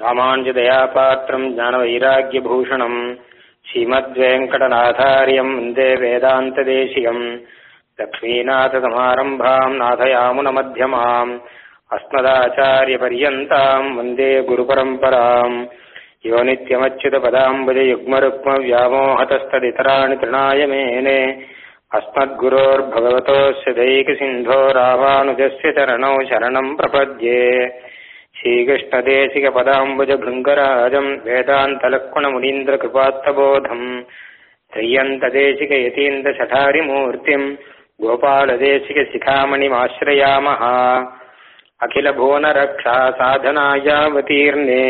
ராமாஞ்சதயாபாத்திரம் ஞானவைராக்கியபூஷணம் ஸ்ரீமத்வேங்கடநாதாரியம் வந்தே வேதாந்ததேசிகம் லக்ஷ்மீநாதசமாரம்பாம் நாதயாமுனமத்தியமாம் अस्मदाचार्यपर्यन्ताम् वन्दे गुरुपरम्पराम् यो नित्यमच्युतपदाम्बुजयुग्मरुक्मव्यामोहतस्तदितराणि तृणाय मेने अस्मद्गुरोर्भगवतोऽस्य दैकसिन्धो रामानुजस्य चरणौ शरणम् प्रपद्ये श्रीकृष्णदेशिकपदाम्बुजभृङ्गराजम् वेदान्तलक्ष्मणमुनीन्द्रकृपात्तबोधम् त्रय्यन्तदेशिकयतीन्द्रशठारिमूर्तिम् गोपालदेशिकशिखामणिमाश्रयामः अखिलभुवनरक्षा साधनायावतीर्णे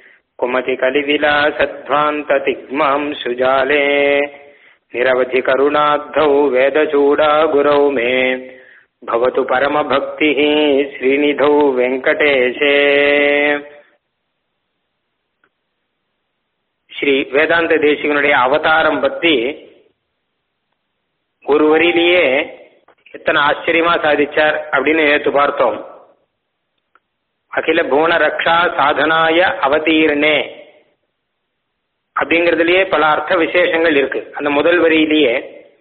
कुमतिकलिविलासध्वान्ततिग्मां सुजाले निरवधिकरुणाब्धौ वेदचूडा गुरौ मे भवतु परमभक्तिः श्रीनिधौ வெங்கடேஷே ஸ்ரீ வேதாந்த தேசிகனுடைய அவதாரம் பத்தி ஒரு வரியிலேயே எத்தனை ஆச்சரியமா சாதிச்சார் அப்படின்னு நேற்று பார்த்தோம் அகில புவன ரக்ஷா சாதனாய அவதீர்ணே அப்படிங்கிறதுலயே பல அர்த்த விசேஷங்கள் இருக்கு அந்த முதல் வரியிலேயே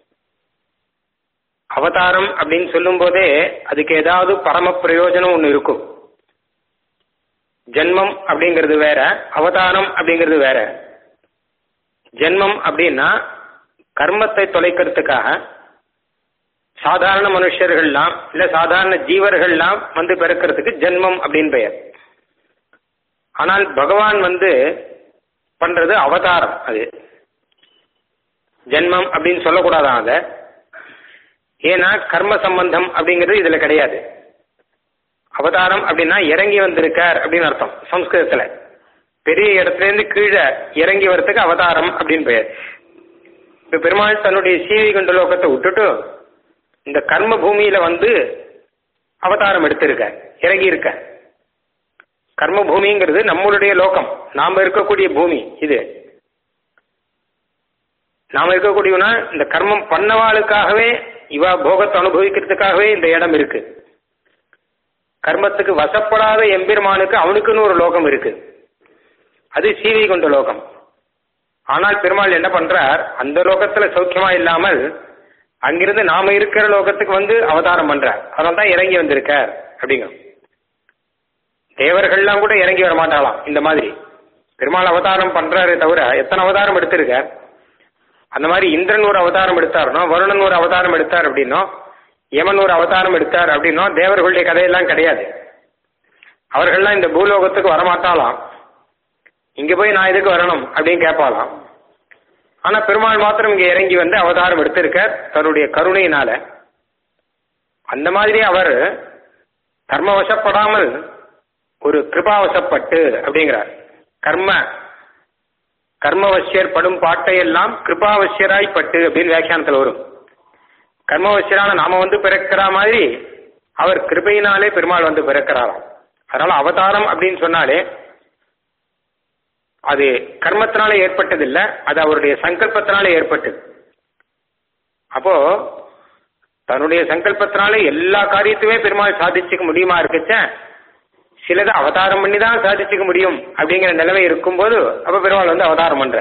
அவதாரம் அப்படின்னு சொல்லும் போதே அதுக்கு ஏதாவது பரம பிரயோஜனம் ஒன்று இருக்கும் ஜென்மம் அப்படிங்கிறது வேற அவதாரம் அப்படிங்கிறது வேற ஜென்மம் அப்படின்னா கர்மத்தை தொலைக்கிறதுக்காக சாதாரண மனுஷர்கள்லாம் இல்ல சாதாரண ஜீவர்கள்லாம் வந்து பிறக்கிறதுக்கு ஜென்மம் அப்படின்னு பெயர் ஆனால் பகவான் வந்து பண்றது அவதாரம் அது ஜென்மம் அப்படின்னு சொல்லக்கூடாதான் அதை ஏன்னா கர்ம சம்பந்தம் அப்படிங்கிறது இதுல கிடையாது அவதாரம் அப்படின்னா இறங்கி வந்திருக்கார் அப்படின்னு அர்த்தம் சம்ஸ்கிருதத்துல பெரிய இடத்துல இருந்து கீழே இறங்கி வரத்துக்கு அவதாரம் அப்படின்னு பெயர் இப்ப பெருமாள் தன்னுடைய சீவி கொண்ட லோகத்தை விட்டுட்டு இந்த கர்ம பூமியில வந்து அவதாரம் எடுத்திருக்க இறங்கி இருக்க கர்ம பூமிங்கிறது நம்மளுடைய லோகம் நாம இருக்கக்கூடிய பூமி இது நாம இருக்கக்கூடியவனா இந்த கர்மம் பண்ணவாளுக்காகவே இவா போகத்தை அனுபவிக்கிறதுக்காகவே இந்த இடம் இருக்கு கர்மத்துக்கு வசப்படாத எம்பெருமானுக்கு அவனுக்குன்னு ஒரு லோகம் இருக்கு அது சீவை கொண்ட லோகம் ஆனால் பெருமாள் என்ன பண்றார் அந்த லோகத்துல சௌக்கியமா இல்லாமல் அங்கிருந்து நாம இருக்கிற லோகத்துக்கு வந்து அவதாரம் பண்றார் அதனால தான் இறங்கி வந்திருக்கார் அப்படிங்க தேவர்கள்லாம் கூட இறங்கி வர மாட்டாளாம் இந்த மாதிரி பெருமாள் அவதாரம் பண்றாரு தவிர எத்தனை அவதாரம் எடுத்திருக்கார் அந்த மாதிரி இந்திரன் ஒரு அவதாரம் எடுத்தாருனோ வருணன் ஒரு அவதாரம் எடுத்தார் அப்படின்னோ யமன் ஒரு அவதாரம் எடுத்தார் அப்படின்னோ தேவர்களுடைய கதையெல்லாம் கிடையாது அவர்கள்லாம் இந்த பூலோகத்துக்கு வரமாட்டாலாம் இங்க போய் நான் எதுக்கு வரணும் அப்படின்னு கேட்பாலாம் ஆனா பெருமாள் மாத்திரம் இங்க இறங்கி வந்து அவதாரம் எடுத்திருக்கார் தன்னுடைய கருணையினால அந்த மாதிரி அவர் கர்மவசப்படாமல் ஒரு கிருபாவசப்பட்டு அப்படிங்கிறார் கர்ம கர்மவசியர் படும் பாட்டையெல்லாம் கிருபாவசியராய் பட்டு அப்படின்னு வியாக்கியானத்தில் வரும் கர்மவசியரான நாம வந்து பிறக்கிற மாதிரி அவர் கிருபையினாலே பெருமாள் வந்து பிறக்கிறாராம் அதனால அவதாரம் அப்படின்னு சொன்னாலே அது கர்மத்தினால ஏற்பட்டதில்லை அது அவருடைய சங்கல்பத்தினால ஏற்பட்டது அப்போ தன்னுடைய சங்கல்பத்தினால எல்லா காரியத்தையுமே பெருமாள் சாதிச்சுக்க முடியுமா இருக்குச்ச சிலது அவதாரம் பண்ணி தான் சாதிச்சுக்க முடியும் அப்படிங்கிற நிலைமை இருக்கும்போது அப்ப பெருமாள் வந்து அவதாரம் பண்ற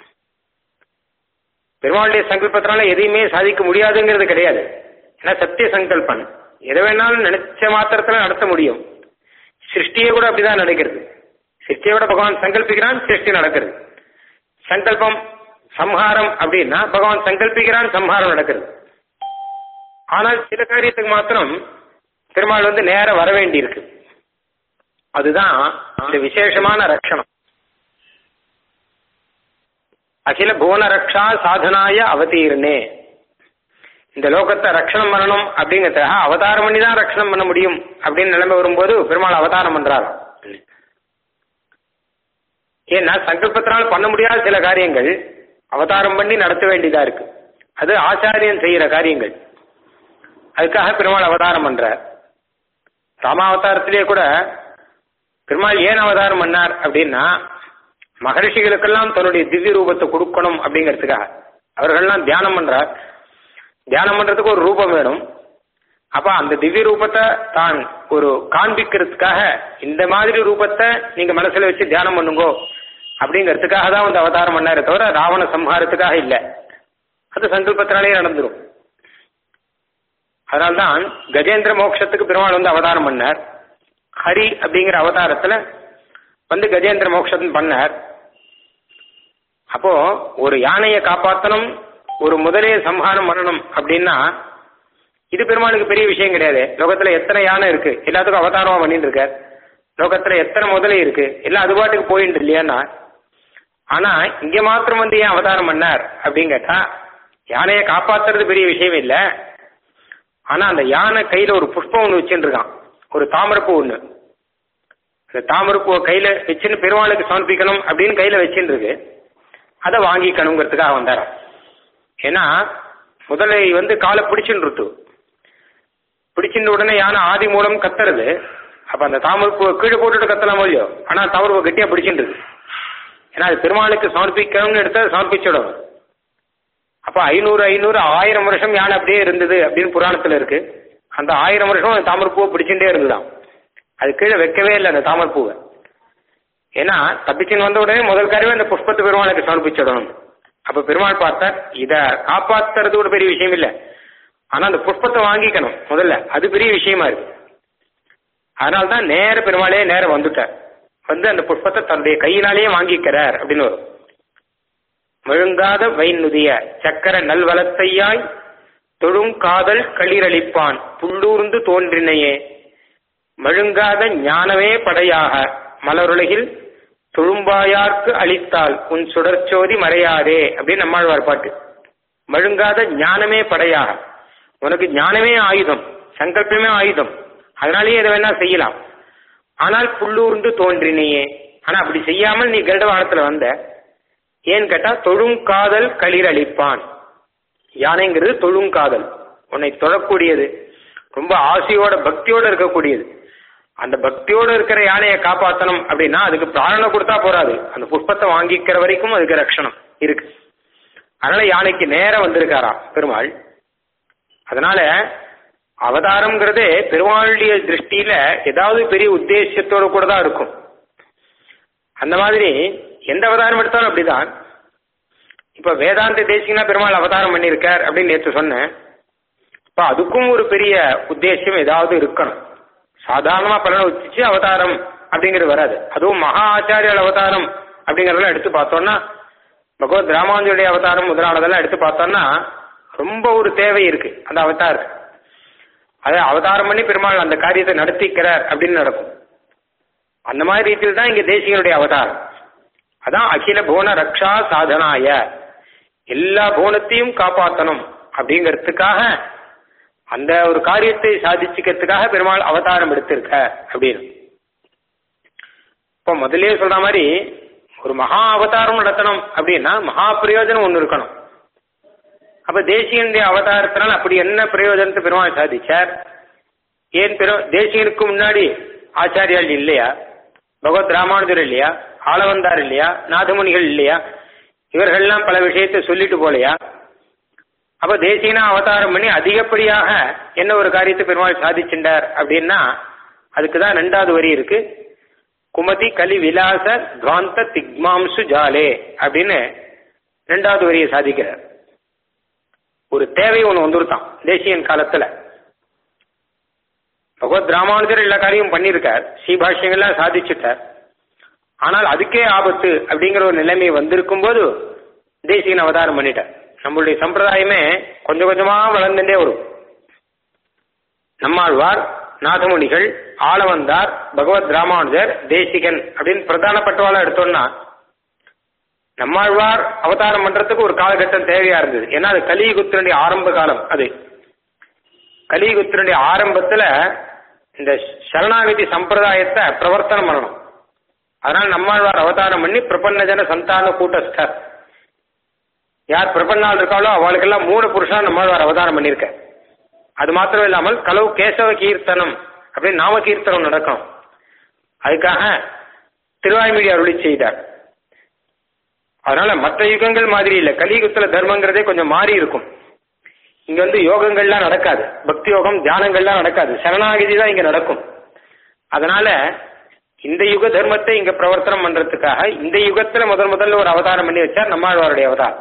பெருமாளுடைய சங்கல்பத்தினால எதையுமே சாதிக்க முடியாதுங்கிறது கிடையாது ஏன்னா சத்திய சங்கல்பன் எதை வேணாலும் நினைச்ச மாத்திரத்துல நடத்த முடியும் சிருஷ்டியே கூட அப்படிதான் நடக்கிறது சிருஷ்டியோட பகவான் சங்கல்பிக்கிறான் சிருஷ்டி நடக்கிறது சங்கல்பம் சம்ஹாரம் அப்படின்னா பகவான் சங்கல்பிக்கிறான் சம்ஹாரம் நடக்கிறது ஆனால் சில காரியத்துக்கு மாத்திரம் பெருமாள் வந்து நேர வர வேண்டி இருக்கு அதுதான் இந்த விசேஷமான ரட்சணம் அகில புவன ரக்ஷா சாதனாய அவதீர்ணே இந்த லோகத்தை ரட்சணம் பண்ணணும் அப்படிங்கிறதுக்காக அவதாரம் பண்ணி தான் ரட்சணம் பண்ண முடியும் அப்படின்னு நிலைமை வரும்போது பெருமாள் அவதாரம் பண்றாராம் ஏன்னா சங்கல்பத்தினால் பண்ண முடியாத சில காரியங்கள் அவதாரம் பண்ணி நடத்த வேண்டியதா இருக்கு அது ஆச்சாரியன் செய்யற காரியங்கள் அதுக்காக பெருமாள் அவதாரம் பண்றார் ராமாவதாரத்திலேயே கூட பெருமாள் ஏன் அவதாரம் பண்ணார் அப்படின்னா மகரிஷிகளுக்கெல்லாம் தன்னுடைய திவ்ய ரூபத்தை கொடுக்கணும் அப்படிங்கிறதுக்காக அவர்கள்லாம் தியானம் பண்றார் தியானம் பண்றதுக்கு ஒரு ரூபம் வேணும் அப்ப அந்த திவ்ய ரூபத்தை தான் ஒரு காண்பிக்கிறதுக்காக இந்த மாதிரி ரூபத்தை நீங்க மனசுல வச்சு தியானம் பண்ணுங்கோ அப்படிங்கிறதுக்காக தான் வந்து அவதாரம் பண்ணாரே தவிர ராவண சம்ஹாரத்துக்காக இல்லை அது சங்கல்பத்தினாலே நடந்துரும் அதனால்தான் கஜேந்திர மோட்சத்துக்கு பெருமாள் வந்து அவதாரம் பண்ணார் ஹரி அப்படிங்கிற அவதாரத்துல வந்து கஜேந்திர மோட்சம் பண்ணார் அப்போ ஒரு யானையை காப்பாற்றணும் ஒரு முதலையை சம்ஹாரம் பண்ணணும் அப்படின்னா இது பெருமாளுக்கு பெரிய விஷயம் கிடையாது லோகத்துல எத்தனை யானை இருக்கு எல்லாத்துக்கும் அவதாரமா பண்ணிட்டு இருக்கார் லோகத்துல எத்தனை முதலை இருக்கு எல்லாம் அது பாட்டுக்கு போயிட்டு இல்லையான்னா ஆனா இங்க மாத்திரம் வந்து ஏன் அவதாரம் பண்ணார் அப்படின்னு கேட்டா யானையை காப்பாத்துறது பெரிய விஷயம் இல்ல ஆனா அந்த யானை கையில ஒரு புஷ்பம் ஒண்ணு வச்சுட்டு இருக்கான் ஒரு தாமரப்பூ ஒண்ணு அந்த தாமரப்பூவை கையில வச்சுன்னு பெருமாளுக்கு சமர்ப்பிக்கணும் அப்படின்னு கையில வச்சுட்டு இருக்கு அதை வாங்கிக்கணுங்கிறதுக்காக வந்தாராம் ஏன்னா முதலை வந்து காலை பிடிச்சுட்டு பிடிச்சிருந்த உடனே யானை ஆதி மூலம் கத்துறது அப்ப அந்த தாமரப்பூவை கீழே போட்டுட்டு கத்தலாம் இல்லையோ ஆனா தாமரப்பூ கட்டியா பிடிச்சிட்டு ஏன்னா அது பெருமாளுக்கு சமர்ப்பிக்கணும்னு எடுத்து சமர்ப்பிச்சிடும் அப்ப ஐநூறு ஐநூறு ஆயிரம் வருஷம் யானை அப்படியே இருந்தது அப்படின்னு புராணத்துல இருக்கு அந்த ஆயிரம் வருஷம் அந்த தாமரப்பூவை பிடிச்சுட்டே இருந்துதான் அது கீழே வைக்கவே இல்லை அந்த தாமரப்பூவை ஏன்னா தப்பிச்சுன்னு வந்த உடனே முதல் காரியமே அந்த புஷ்பத்து பெருமாளுக்கு சமர்ப்பிச்சிடணும் அப்ப பெருமாள் பார்த்தார் இத காப்பாத்துறது ஒரு பெரிய விஷயம் இல்லை ஆனா அந்த புஷ்பத்தை வாங்கிக்கணும் முதல்ல அது பெரிய விஷயமா இருக்கு அதனால்தான் நேர பெருமாளே நேரம் வந்துட்டார் வந்து அந்த புஷ்பத்தை தன்னுடைய கையினாலேயே வாங்கிக்கிறார் அப்படின்னு வரும் முழுங்காத வைநுதிய சக்கர நல்வலத்தையாய் தொழும் காதல் களிரளிப்பான் புள்ளூர்ந்து தோன்றினையே மழுங்காத ஞானமே படையாக மலருலகில் தொழும்பாயார்க்கு அளித்தால் உன் சுடர்ச்சோதி மறையாதே அப்படின்னு நம்மாழ்வார் பாட்டு மழுங்காத ஞானமே படையாக உனக்கு ஞானமே ஆயுதம் சங்கல்பமே ஆயுதம் அதனாலேயே இதை வேணா செய்யலாம் ஆனால் புள்ளூர்ந்து தோன்றினையே ஆனா அப்படி செய்யாமல் நீ கருடவானத்துல வந்த ஏன்னு கேட்டா தொழுங்காதல் களிர் அளிப்பான் யானைங்கிறது தொழுங்காதல் உன்னை தொழக்கூடியது ரொம்ப ஆசையோட பக்தியோட இருக்கக்கூடியது அந்த பக்தியோட இருக்கிற யானையை காப்பாற்றணும் அப்படின்னா அதுக்கு பிராணனை கொடுத்தா போறாது அந்த புஷ்பத்தை வாங்கிக்கிற வரைக்கும் அதுக்கு ரட்சணம் இருக்கு அதனால யானைக்கு நேரம் வந்திருக்காரா பெருமாள் அதனால அவதாரம்ங்கிறது பெருமாளுடைய திருஷ்டியில ஏதாவது பெரிய உத்தேசத்தோட கூட தான் இருக்கும் அந்த மாதிரி எந்த அவதாரம் எடுத்தாலும் அப்படிதான் இப்ப வேதாந்த தேசிகனா பெருமாள் அவதாரம் பண்ணியிருக்கார் அப்படின்னு நேற்று சொன்னேன் இப்ப அதுக்கும் ஒரு பெரிய உத்தேசம் ஏதாவது இருக்கணும் சாதாரணமா பலனை வச்சு அவதாரம் அப்படிங்கிறது வராது அதுவும் மகா ஆச்சாரியல் அவதாரம் அப்படிங்கறதெல்லாம் எடுத்து பார்த்தோம்னா பகவத் ராமானுஜருடைய அவதாரம் முதலானதெல்லாம் எடுத்து பார்த்தோம்னா ரொம்ப ஒரு தேவை இருக்கு அந்த அவதாருக்கு அதை அவதாரம் பண்ணி பெருமாள் அந்த காரியத்தை நடத்திக்கிறார் அப்படின்னு நடக்கும் அந்த மாதிரி ரீதியில் தான் இங்க தேசிகனுடைய அவதாரம் அதான் அகில புவன ரக்ஷா சாதனாய எல்லா புவனத்தையும் காப்பாற்றணும் அப்படிங்கிறதுக்காக அந்த ஒரு காரியத்தை சாதிச்சுக்கிறதுக்காக பெருமாள் அவதாரம் எடுத்திருக்க அப்படின்னு இப்போ முதலே சொல்ற மாதிரி ஒரு மகா அவதாரம் நடத்தணும் அப்படின்னா மகா பிரயோஜனம் ஒன்று இருக்கணும் அப்ப தேசியனுடைய அவதாரத்தினால் அப்படி என்ன பிரயோஜனத்தை பெருமாள் சாதிச்சார் ஏன் பெரு தேசியனுக்கு முன்னாடி ஆச்சாரியால் இல்லையா பகவத் ராமானுஜர் இல்லையா ஆளவந்தார் இல்லையா நாதமுனிகள் இல்லையா இவர்கள்லாம் பல விஷயத்தை சொல்லிட்டு போலையா அப்ப தேசியனா அவதாரம் பண்ணி அதிகப்படியாக என்ன ஒரு காரியத்தை பெருமாள் சாதிச்சுட்டார் அப்படின்னா அதுக்கு தான் ரெண்டாவது வரி இருக்கு குமதி கலி விலாச துவாந்த திக்மாம்சு ஜாலே அப்படின்னு ரெண்டாவது வரியை சாதிக்கிறார் ஒரு தேவை ஒன்று வந்துருத்தான் தேசியன் காலத்துல பகவத் ராமானுஜர் எல்லா காரியமும் பண்ணியிருக்கார் ஸ்ரீபாஷ்யங்கள்லாம் சாதிச்சுட்டார் ஆனால் அதுக்கே ஆபத்து அப்படிங்கிற ஒரு நிலைமை வந்திருக்கும் போது தேசியன் அவதாரம் பண்ணிட்டார் நம்மளுடைய சம்பிரதாயமே கொஞ்சம் கொஞ்சமா வளர்ந்துட்டே வரும் நம்மாழ்வார் நாதமுனிகள் ஆளவந்தார் பகவத் ராமானுஜர் தேசிகன் அப்படின்னு பிரதானப்பட்டவாளை எடுத்தோம்னா நம்மாழ்வார் அவதாரம் பண்றதுக்கு ஒரு காலகட்டம் தேவையா இருந்தது ஏன்னா அது கலியுகத்தினுடைய ஆரம்ப காலம் அது கலியுகத்தினுடைய ஆரம்பத்துல இந்த சரணாகதி சம்பிரதாயத்தை பிரவர்த்தனம் பண்ணணும் அதனால நம்மாழ்வார் அவதாரம் பண்ணி பிரபன்னஜன சந்தான கூட்டஸ்தர் யார் பிரபன்னால் இருக்காளோ அவளுக்கெல்லாம் மூணு புருஷா நம்மாழ்வார் அவதாரம் பண்ணியிருக்க அது மாத்திரம் இல்லாமல் கலவு கேசவ கீர்த்தனம் அப்படின்னு நாம கீர்த்தனம் நடக்கும் அதுக்காக திருவாய்மொழி அருளி செய்தார் அதனால மற்ற யுகங்கள் மாதிரி இல்லை கலியுகத்துல தர்மங்கிறதே கொஞ்சம் மாறி இருக்கும் இங்க வந்து யோகங்கள்லாம் நடக்காது பக்தி யோகம் தியானங்கள்லாம் நடக்காது சரணாகிதி தான் இங்க நடக்கும் அதனால இந்த யுக தர்மத்தை இங்க பிரவர்த்தனம் பண்றதுக்காக இந்த யுகத்துல முதல் முதல்ல ஒரு அவதாரம் பண்ணி வச்சார் நம்மாழ்வாருடைய அவதாரம்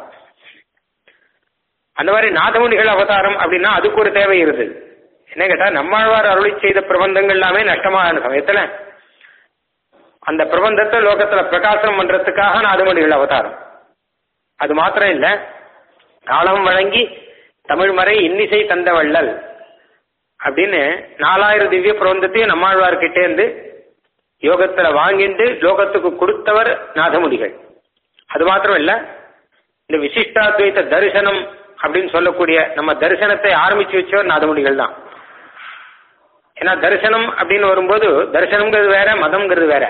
அந்த மாதிரி நாதமுனிகள் அவதாரம் அப்படின்னா அதுக்கு ஒரு தேவை இருந்தது என்ன கேட்டா நம்மாழ்வார் அருளி செய்த பிரபந்தங்கள் எல்லாமே நஷ்டமான சமயத்துல அந்த பிரபந்தத்தை லோகத்துல பிரகாசனம் பண்றதுக்காக நாதமுனிகள் அவதாரம் அது மாத்திரம் இல்ல காலம் வழங்கி தமிழ் மறை இன்னிசை தந்த வள்ளல் அப்படின்னு நாலாயிரம் திவ்ய பிரபந்தத்தையும் நம்மாழ்வார் கிட்டே இருந்து யோகத்துல வாங்கிட்டு லோகத்துக்கு கொடுத்தவர் நாதமுடிகள் அது மாத்திரம் இல்ல இந்த விசிஷ்டாத்வைத தரிசனம் அப்படின்னு சொல்லக்கூடிய நம்ம தரிசனத்தை ஆரம்பிச்சு வச்சவர் நாதமுடிகள் தான் ஏன்னா தரிசனம் அப்படின்னு வரும்போது தரிசனம்ங்கிறது வேற மதம்ங்கிறது வேற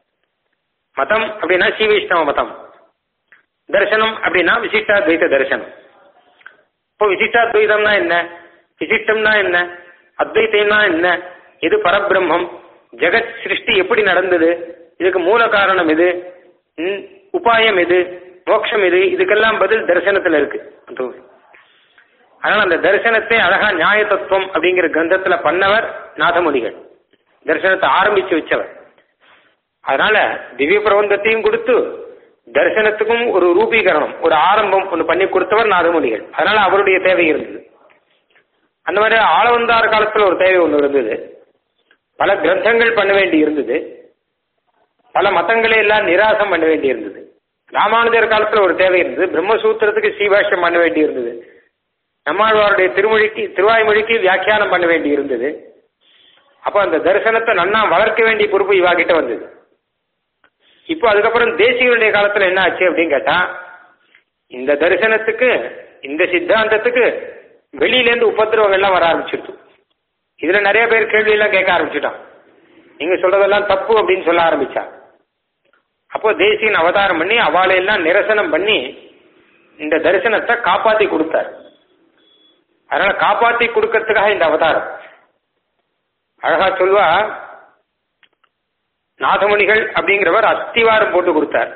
மதம் அப்படின்னா ஸ்ரீ வைஷ்ணவ மதம் தரிசனம் அப்படின்னா விசிஷ்டாத்வைத தரிசனம் இப்போ விசிஷ்டாத்வைதம்னா என்ன விசிஷ்டம்னா என்ன அத்வைத்தம்னா என்ன எது பரபிரம்மம் ஜெகத் சிருஷ்டி எப்படி நடந்தது இதுக்கு மூல காரணம் எது ம், உபாயம் எது மோட்சம் எது இதுக்கெல்லாம் பதில் தரிசனத்துல இருக்கு அதனால அந்த தரிசனத்தை அழகா நியாய தத்துவம் அப்படிங்கிற கிரந்தத்துல பண்ணவர் நாதமுனிகள் தரிசனத்தை ஆரம்பிச்சு வச்சவர் அதனால திவ்ய பிரபந்தத்தையும் கொடுத்து தரிசனத்துக்கும் ஒரு ரூபீகரணம் ஒரு ஆரம்பம் ஒன்று பண்ணி கொடுத்தவர் நாதமுனிகள் அதனால அவருடைய தேவை இருந்தது அந்த மாதிரி ஆளவந்தார் காலத்துல ஒரு தேவை ஒன்று இருந்தது பல கிரந்தங்கள் பண்ண வேண்டி இருந்தது பல மதங்களை எல்லாம் நிராசம் பண்ண வேண்டி இருந்தது ராமானுஜர் காலத்துல ஒரு தேவை இருந்தது பிரம்மசூத்திரத்துக்கு சீபாஷ்யம் பண்ண வேண்டி இருந்தது நம்மாழ்வாருடைய திருமொழிக்கு திருவாய்மொழிக்கு வியாக்கியானம் பண்ண வேண்டி இருந்தது அப்போ அந்த தரிசனத்தை நன்னா வளர்க்க வேண்டிய பொறுப்பு இவா கிட்ட வந்தது இப்போ அதுக்கப்புறம் தேசியனுடைய காலத்துல என்ன ஆச்சு அப்படின்னு கேட்டா இந்த தரிசனத்துக்கு இந்த சித்தாந்தத்துக்கு வெளியிலேருந்து உபத்திரவங்கள்லாம் வர ஆரம்பிச்சிருச்சு இதுல நிறைய பேர் கேள்வி எல்லாம் கேட்க ஆரம்பிச்சுட்டான் நீங்க சொல்றதெல்லாம் தப்பு அப்படின்னு சொல்ல ஆரம்பிச்சா அப்போ தேசியன் அவதாரம் பண்ணி அவளை எல்லாம் நிரசனம் பண்ணி இந்த தரிசனத்தை காப்பாத்தி கொடுத்தார் அதனால காப்பாத்தி கொடுக்கறதுக்காக இந்த அவதாரம் அழகா சொல்வா நாதமணிகள் அப்படிங்கிறவர் அஸ்திவாரம் போட்டு கொடுத்தார்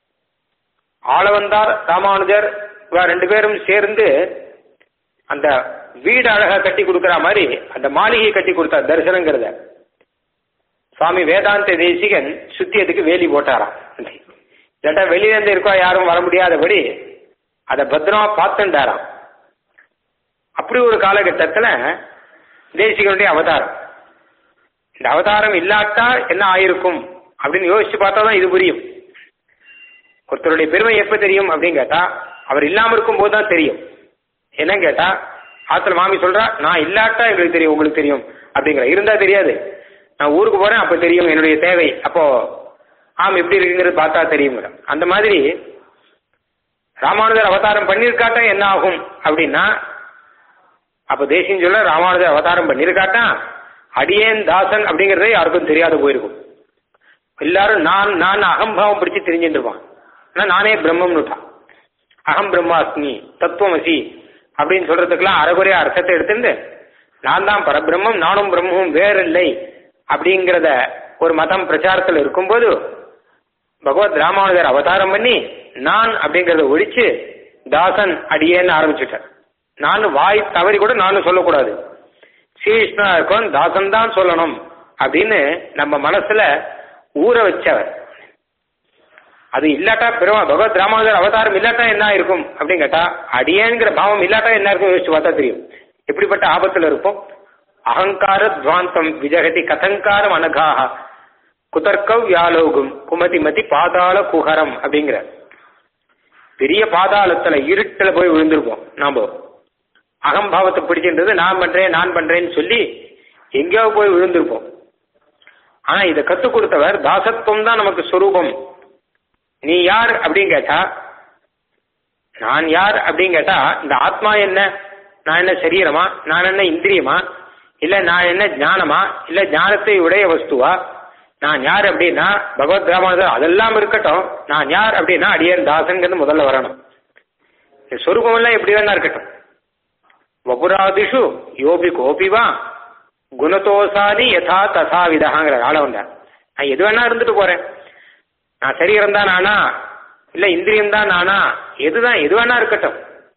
ஆளவந்தார் ராமானுஜர் இவா ரெண்டு பேரும் சேர்ந்து அந்த வீடு அழகா கட்டி கொடுக்கிற மாதிரி அந்த மாளிகையை கட்டி கொடுத்தார் தரிசனங்கிறத சுவாமி வேதாந்த தேசிகன் சுத்தி அதுக்கு வேலி போட்டாராம் இல்லாட்டா வெளியில இருந்து இருக்கோ யாரும் வர முடியாதபடி அதை பத்திரமா பார்த்துட்டாராம் அப்படி ஒரு காலகட்டத்துல தேசிகனுடைய அவதாரம் இந்த அவதாரம் இல்லாட்டா என்ன ஆயிருக்கும் அப்படின்னு யோசிச்சு பார்த்தா தான் இது புரியும் ஒருத்தருடைய பெருமை எப்ப தெரியும் அப்படின்னு கேட்டா அவர் இல்லாம இருக்கும் போது தான் தெரியும் என்னன்னு கேட்டா ஆத்துல மாமி சொல்றா நான் இல்லாட்டா எங்களுக்கு தெரியும் உங்களுக்கு தெரியும் அப்படிங்கிற இருந்தா தெரியாது நான் ஊருக்கு போறேன் அப்ப தெரியும் என்னுடைய தேவை அப்போ ஆம் எப்படி இருக்குங்கிறது பார்த்தா தெரியுங்கிற அந்த மாதிரி ராமானுஜர் அவதாரம் பண்ணியிருக்காட்டா என்ன ஆகும் அப்படின்னா அப்ப தேசியம் சொல்ல ராமானுஜர் அவதாரம் பண்ணியிருக்காட்டா அடியேன் தாசன் அப்படிங்கறதே யாருக்கும் தெரியாத போயிருக்கும் எல்லாரும் நான் நான் அகம்பாவம் பிடிச்சு தெரிஞ்சுட்டு இருப்பான் ஆனா நானே பிரம்மம்னுட்டான் அகம் பிரம்மாஸ்மி தத்துவமசி அப்படின்னு சொல்றதுக்கெல்லாம் அறகுறைய அர்த்தத்தை எடுத்துட்டு நான் தான் பரபிரம்மம் நானும் பிரம்மமும் வேறில்லை அப்படிங்கிறத ஒரு மதம் பிரச்சாரத்தில் இருக்கும்போது பகவத் ராமானுஜர் அவதாரம் பண்ணி நான் அப்படிங்கறத ஒழிச்சு தாசன் அடியேன்னு ஆரம்பிச்சுட்டார் நான் வாய் தவறி கூட நானும் சொல்லக்கூடாது ஸ்ரீகிருஷ்ணா இருக்கும் தாசன் தான் சொல்லணும் அப்படின்னு நம்ம மனசுல ஊற வச்சவர் அது இல்லாட்டா பெருமா பகவத் ராமானுஜர் அவதாரம் இல்லாட்டா என்ன இருக்கும் அப்படின்னு கேட்டா அடியேங்கிற பாவம் இல்லாட்டா என்ன இருக்கும் யோசிச்சு பார்த்தா தெரியும் எப்படிப்பட்ட ஆபத்துல இருப்போம் அகங்கார துவாந்தம் விஜகதி கதங்காரம் அனகாக குதர்க்கவ் வியாலோகும் குமதி மதி பாதாள குஹரம் அப்படிங்கிற பெரிய பாதாளத்துல இருட்டுல போய் விழுந்திருப்போம் நாம அகம்பாவத்தை பிடிச்சின்றது நான் பண்றேன் நான் பண்றேன்னு சொல்லி எங்கேயோ போய் விழுந்திருப்போம் ஆனா இதை கத்துக் கொடுத்தவர் தாசத்துவம் தான் நமக்கு சொரூபம் நீ யார் அப்படின்னு கேட்டா நான் யார் அப்படின்னு கேட்டா இந்த ஆத்மா என்ன நான் என்ன சரீரமா நான் என்ன இந்திரியமா இல்ல நான் என்ன ஞானமா இல்ல ஞானத்தை உடைய வஸ்துவா நான் யார் அப்படின்னா பகவத் ராமானுஜர் அதெல்லாம் இருக்கட்டும் நான் யார் அப்படின்னா அடியன் தாசன்கிறது முதல்ல வரணும் இந்த சொரூபம் எல்லாம் எப்படி வேணா இருக்கட்டும் வபுராதிஷு யோபி கோபிவா குணதோசாதி யதா ததா விதகாங்கிற ஆள வந்தார் நான் எது வேணா இருந்துட்டு போறேன் நான் சரீரம் தான் நானா இல்ல இந்திரியம் தான் நானா எதுதான் எது வேணா இருக்கட்டும்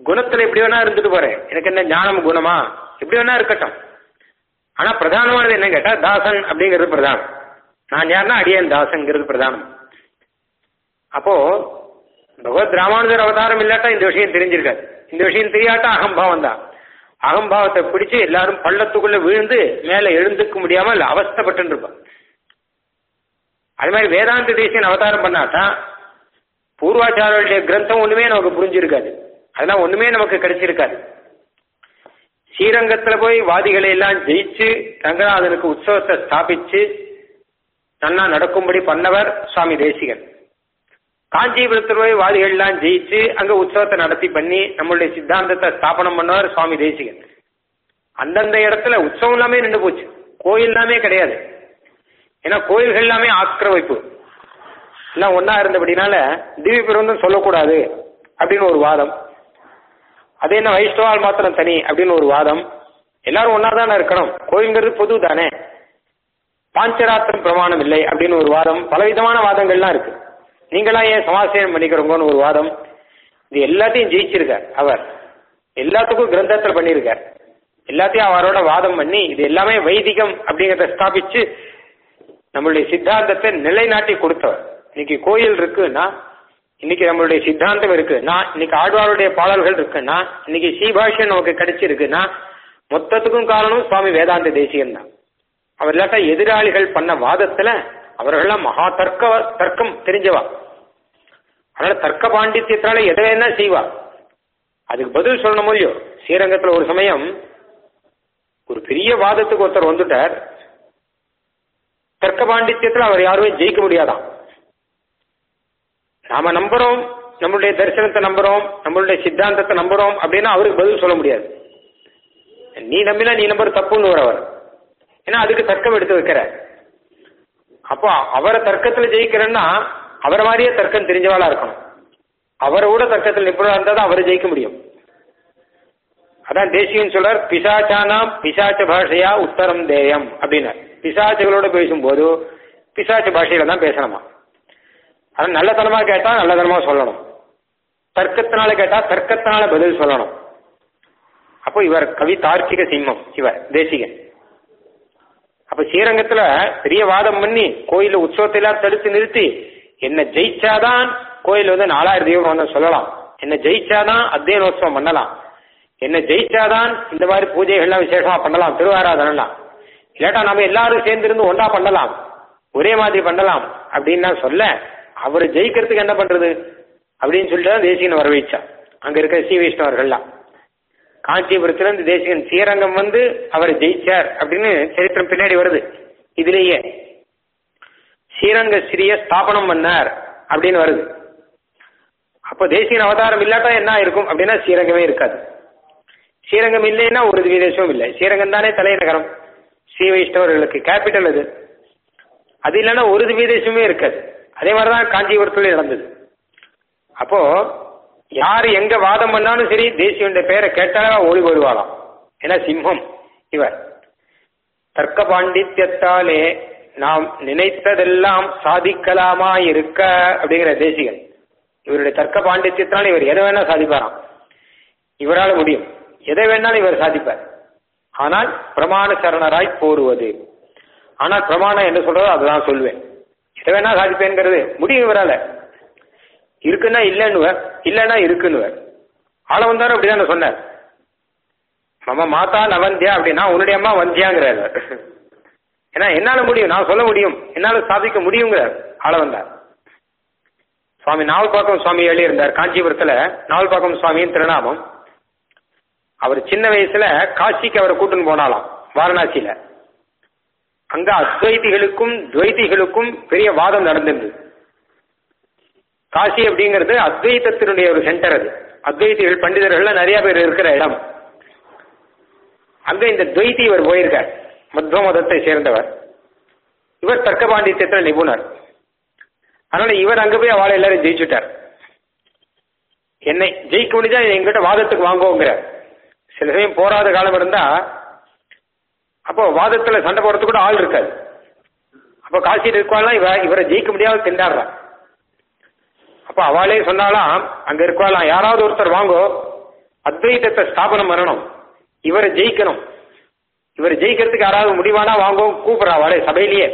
குணத்துல எப்படி வேணா இருந்துட்டு போறேன் எனக்கு என்ன ஞானம் குணமா எப்படி வேணா இருக்கட்டும் ஆனா பிரதானமானது என்ன கேட்டா தாசன் அப்படிங்கிறது பிரதானம் நான் யாருன்னா அடியன் தாசன்ங்கிறது பிரதானம் அப்போ பகவத் ராமானுஜர் அவதாரம் இல்லாட்டா இந்த விஷயம் தெரிஞ்சிருக்காது இந்த விஷயம் தெரியாட்டா அகம்பாவம் தான் அகம்பாவத்தை பிடிச்சு எல்லாரும் பள்ளத்துக்குள்ள விழுந்து மேல எழுந்துக்க முடியாமல் அவஸ்தப்பட்டு இருப்பான் அது மாதிரி வேதாந்த தேசியன் அவதாரம் பண்ணாதான் பூர்வாச்சாரருடைய கிரந்தம் ஒண்ணுமே நமக்கு புரிஞ்சிருக்காது அதெல்லாம் ஒண்ணுமே நமக்கு கிடைச்சிருக்காது ஸ்ரீரங்கத்துல போய் வாதிகளை எல்லாம் ஜெயிச்சு ரங்கநாதனுக்கு உற்சவத்தை ஸ்தாபிச்சு நன்னா நடக்கும்படி பண்ணவர் சுவாமி தேசிகன் காஞ்சிபுரத்தில் போய் வாதிகள் எல்லாம் ஜெயிச்சு அங்க உற்சவத்தை நடத்தி பண்ணி நம்மளுடைய சித்தாந்தத்தை ஸ்தாபனம் பண்ணவர் சுவாமி தேசிகன் அந்தந்த இடத்துல உற்சவம் எல்லாமே நின்று போச்சு கோயில் எல்லாமே கிடையாது ஏன்னா கோயில்கள் எல்லாமே ஆக்கிரமிப்பு எல்லாம் ஒன்னா இருந்தபடினால திவ்ய பிரபந்தம் சொல்லக்கூடாது அப்படின்னு ஒரு வாதம் அது என்ன வைஷ்ணவால் மாத்திரம் தனி அப்படின்னு ஒரு வாதம் எல்லாரும் ஒன்னா தானே இருக்கணும் கோயில்ங்கிறது பொது தானே பாஞ்சராத்திரம் பிரமாணம் இல்லை அப்படின்னு ஒரு வாதம் பலவிதமான வாதங்கள்லாம் இருக்கு நீங்களாம் ஏன் சமாசயம் பண்ணிக்கிறோங்கன்னு ஒரு வாதம் இது எல்லாத்தையும் ஜெயிச்சிருக்கார் அவர் எல்லாத்துக்கும் கிரந்தத்தில் பண்ணியிருக்கார் எல்லாத்தையும் அவரோட வாதம் பண்ணி இது எல்லாமே வைதிகம் அப்படிங்கிறத ஸ்தாபிச்சு நம்மளுடைய சித்தாந்தத்தை நிலைநாட்டி கொடுத்தவர் இன்னைக்கு கோயில் இருக்குன்னா இன்னைக்கு நம்மளுடைய சித்தாந்தம் இருக்குன்னா இன்னைக்கு ஆழ்வாருடைய பாடல்கள் இருக்குன்னா இன்னைக்கு சீபாஷ்யம் நமக்கு கிடைச்சிருக்குன்னா மொத்தத்துக்கும் காரணம் சுவாமி வேதாந்த தேசிகன் தான் அவர் இல்லாட்டா எதிராளிகள் பண்ண வாதத்துல அவர்கள்லாம் மகா தர்க்க தர்க்கம் தெரிஞ்சவா அதனால தர்க்க பாண்டித்யத்தினால எதை வேணா செய்வா அதுக்கு பதில் சொல்லணும் இல்லையோ ஸ்ரீரங்கத்துல ஒரு சமயம் ஒரு பெரிய வாதத்துக்கு ஒருத்தர் வந்துட்டார் தர்க்க பாண்டித்யத்தில் அவர் யாருமே ஜெயிக்க முடியாதாம் நாம நம்புறோம் நம்மளுடைய தரிசனத்தை நம்புறோம் நம்மளுடைய சித்தாந்தத்தை நம்புறோம் அப்படின்னா அவருக்கு பதில் சொல்ல முடியாது நீ நம்பினா நீ நம்பர் தப்புன்னு அவர் ஏன்னா அதுக்கு தர்க்கம் எடுத்து வைக்கிற அப்போ அவரை தர்க்கத்துல ஜெயிக்கிறேன்னா அவரை மாதிரியே தர்க்கம் தெரிஞ்சவாளா இருக்கணும் அவரை கூட தர்க்கத்தில் நிபுணா இருந்தா தான் அவரை ஜெயிக்க முடியும் அதான் தேசியன் சொல்றார் பிசாச்சானாம் பிசாச்ச பாஷையா உத்தரம் தேயம் அப்படின்னார் பிசாச்சுகளோட பேசும்போது பிசாச்ச பாஷையில தான் பேசணுமா அதான் நல்லதனமா கேட்டா நல்லதனமா சொல்லணும் தர்க்கத்தினால கேட்டா தர்க்கத்தினால பதில் சொல்லணும் அப்போ இவர் கவி தார்க்கிக சிம்மம் இவர் தேசிகன் அப்ப ஸ்ரீரங்கத்துல பெரிய வாதம் பண்ணி கோயில உற்சவத்தை எல்லாம் தடுத்து நிறுத்தி என்ன ஜெயிச்சாதான் கோயில் வந்து நாலாயிரம் தெய்வம் வந்து சொல்லலாம் என்ன ஜெயிச்சாதான் அத்தியனோத்சவம் பண்ணலாம் என்ன ஜெயிச்சாதான் இந்த மாதிரி பூஜைகள்லாம் விசேஷமா பண்ணலாம் திருவாராதனலாம் இல்லாட்டா நம்ம எல்லாரும் சேர்ந்து இருந்து ஒன்றா பண்ணலாம் ஒரே மாதிரி பண்ணலாம் அப்படின்னு நான் சொல்ல அவர் ஜெயிக்கிறதுக்கு என்ன பண்றது அப்படின்னு சொல்லிட்டு தான் தேசிகன் வரவேச்சா அங்க இருக்க ஸ்ரீ வைஷ்ணவர்கள்லாம் காஞ்சிபுரத்துல இருந்து தேசிகன் ஸ்ரீரங்கம் வந்து அவர் ஜெயிச்சார் அப்படின்னு சரித்திரம் பின்னாடி வருது இதுலேயே ஸ்ரீரங்க ஸ்ரீய ஸ்தாபனம் பண்ணார் அப்படின்னு வருது அப்போ தேசியன் அவதாரம் இல்லாட்டா என்ன இருக்கும் அப்படின்னா ஸ்ரீரங்கமே இருக்காது ஸ்ரீரங்கம் இல்லைன்னா ஒரு விதேசமும் இல்லை ஸ்ரீரங்கம் தானே தலைநகரம் ஸ்ரீ வைஷ்ணவர்களுக்கு கேபிட்டல் அது அது இல்லைன்னா ஒரு விதேசமே இருக்காது அதே மாதிரிதான் காஞ்சிபுரத்துல நடந்தது அப்போ யார் எங்க வாதம் பண்ணாலும் சரி தேசியனுடைய பெயரை கேட்டாலே ஓடி போயிடுவாளாம் ஏன்னா சிம்மம் இவர் தர்க்க பாண்டித்யத்தாலே நாம் நினைத்ததெல்லாம் சாதிக்கலாமா இருக்க அப்படிங்கிற தேசிகன் இவருடைய தர்க்க பாண்டித்யத்தினால் இவர் எதை வேணா சாதிப்பாராம் இவரால் முடியும் எதை வேணாலும் இவர் சாதிப்பார் ஆனால் பிரமாண சரணராய் போருவது ஆனால் பிரமாணம் என்ன சொல்றதோ அதுதான் சொல்லுவேன் எதை வேணா சாதிப்பேங்கிறது முடியும் இவரால இருக்குன்னா இல்லைன்னுவர் இல்லைன்னா இருக்குன்னுவர் ஆள வந்தாரும் அப்படிதான் சொன்னார் மம மாதா நவந்தியா அப்படின்னா உன்னுடைய அம்மா வந்தியாங்கிறார் ஏன்னா என்னால முடியும் நான் சொல்ல முடியும் என்னால சாதிக்க முடியுங்கிறார் ஆள வந்தார் சுவாமி நாவல்பாக்கம் சுவாமி எழுதியிருந்தார் காஞ்சிபுரத்துல நாவல்பாக்கம் சுவாமியின் திருநாமம் அவர் சின்ன வயசுல காசிக்கு அவரை கூட்டுன்னு போனாலாம் வாரணாசியில அங்க அத்வைதிகளுக்கும் துவைதிகளுக்கும் பெரிய வாதம் நடந்திருந்தது காசி அப்படிங்கிறது அத்வைதத்தினுடைய ஒரு சென்டர் அது அத்வைதிகள் பண்டிதர்கள் நிறைய பேர் இருக்கிற இடம் அங்க இந்த துவைதி இவர் போயிருக்கார் மத்வ மதத்தை சேர்ந்தவர் இவர் தர்க்க பாண்டித்யத்தில் நிபுணர் அதனால இவர் அங்க போய் அவளை எல்லாரும் ஜெயிச்சுட்டார் என்னை ஜெயிக்க முடிஞ்சா எங்கிட்ட வாதத்துக்கு வாங்குவோங்கிற சில சமயம் போராத காலம் இருந்தா அப்போ வாதத்துல சண்டை போடுறதுக்கு கூட ஆள் இருக்காது அப்போ காசியில் இருக்கவாள்லாம் இவ இவரை ஜெயிக்க முடியாத திண்டாடுறான் அப்ப அவளே சொன்னாலாம் அங்க இருக்கவாளாம் யாராவது ஒருத்தர் வாங்கோ அத்வைதத்தை ஸ்தாபனம் பண்ணணும் இவரை ஜெயிக்கணும் இவர் ஜெயிக்கிறதுக்கு யாராவது முடிவானா வாங்கவும் கூப்பிடுறா அவளே சபையிலேயே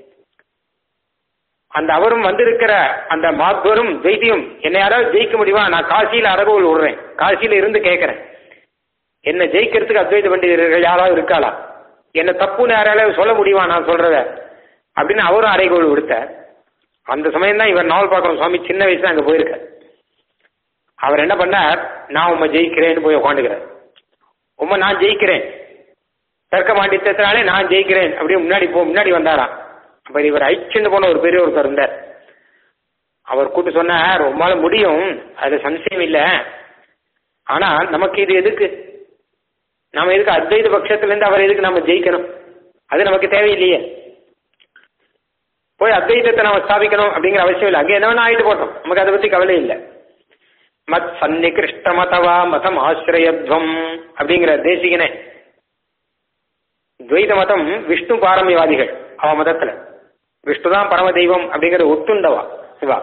அந்த அவரும் வந்திருக்கிற அந்த மாத்வரும் துவைத்தியும் என்னை யாராவது ஜெயிக்க முடியுமா நான் காசியில அரகோல் விடுறேன் காசியில இருந்து கேட்கிறேன் என்ன ஜெயிக்கிறதுக்கு அத்வைத பண்டிதர்கள் யாராவது இருக்காளா என்ன தப்புன்னு யாராவது சொல்ல முடியுமா நான் சொல்றத அப்படின்னு அவரும் அறைகோள் விடுத்தார் அந்த சமயம் தான் இவர் நாவல் பார்க்கணும் சுவாமி சின்ன வயசுல அங்க போயிருக்கார் அவர் என்ன பண்ணார் நான் உண்மை ஜெயிக்கிறேன்னு போய் உட்காந்துக்கிறார் உண்மை நான் ஜெயிக்கிறேன் தர்க்க மாண்டித்தத்தினாலே நான் ஜெயிக்கிறேன் அப்படியே முன்னாடி போ முன்னாடி வந்தாராம் அப்ப இவர் ஐச்சுன்னு போன ஒரு பெரிய ஒருத்தர் இருந்தார் அவர் கூட்டு சொன்னார் உம்மால முடியும் அது சம்சயம் இல்ல ஆனா நமக்கு இது எதுக்கு நாம எதுக்கு அத்வைத பட்சத்துல இருந்து அவர் எதுக்கு நம்ம ஜெயிக்கணும் அது நமக்கு தேவையில்லையே போய் அத்வைதத்தை நாம ஸ்தாபிக்கணும் அப்படிங்கிற அவசியம் இல்லை அங்கே என்ன வேணா ஆயிட்டு போட்டோம் நமக்கு அதை பத்தி கவலை இல்லை மத் சன்னிகிருஷ்ட மதவா மதம் ஆசிரியத்வம் அப்படிங்கிற தேசிகனே துவைத மதம் விஷ்ணு பாரமியவாதிகள் அவ மதத்துல விஷ்ணு தான் பரம தெய்வம் அப்படிங்கிற ஒத்துண்டவா சிவா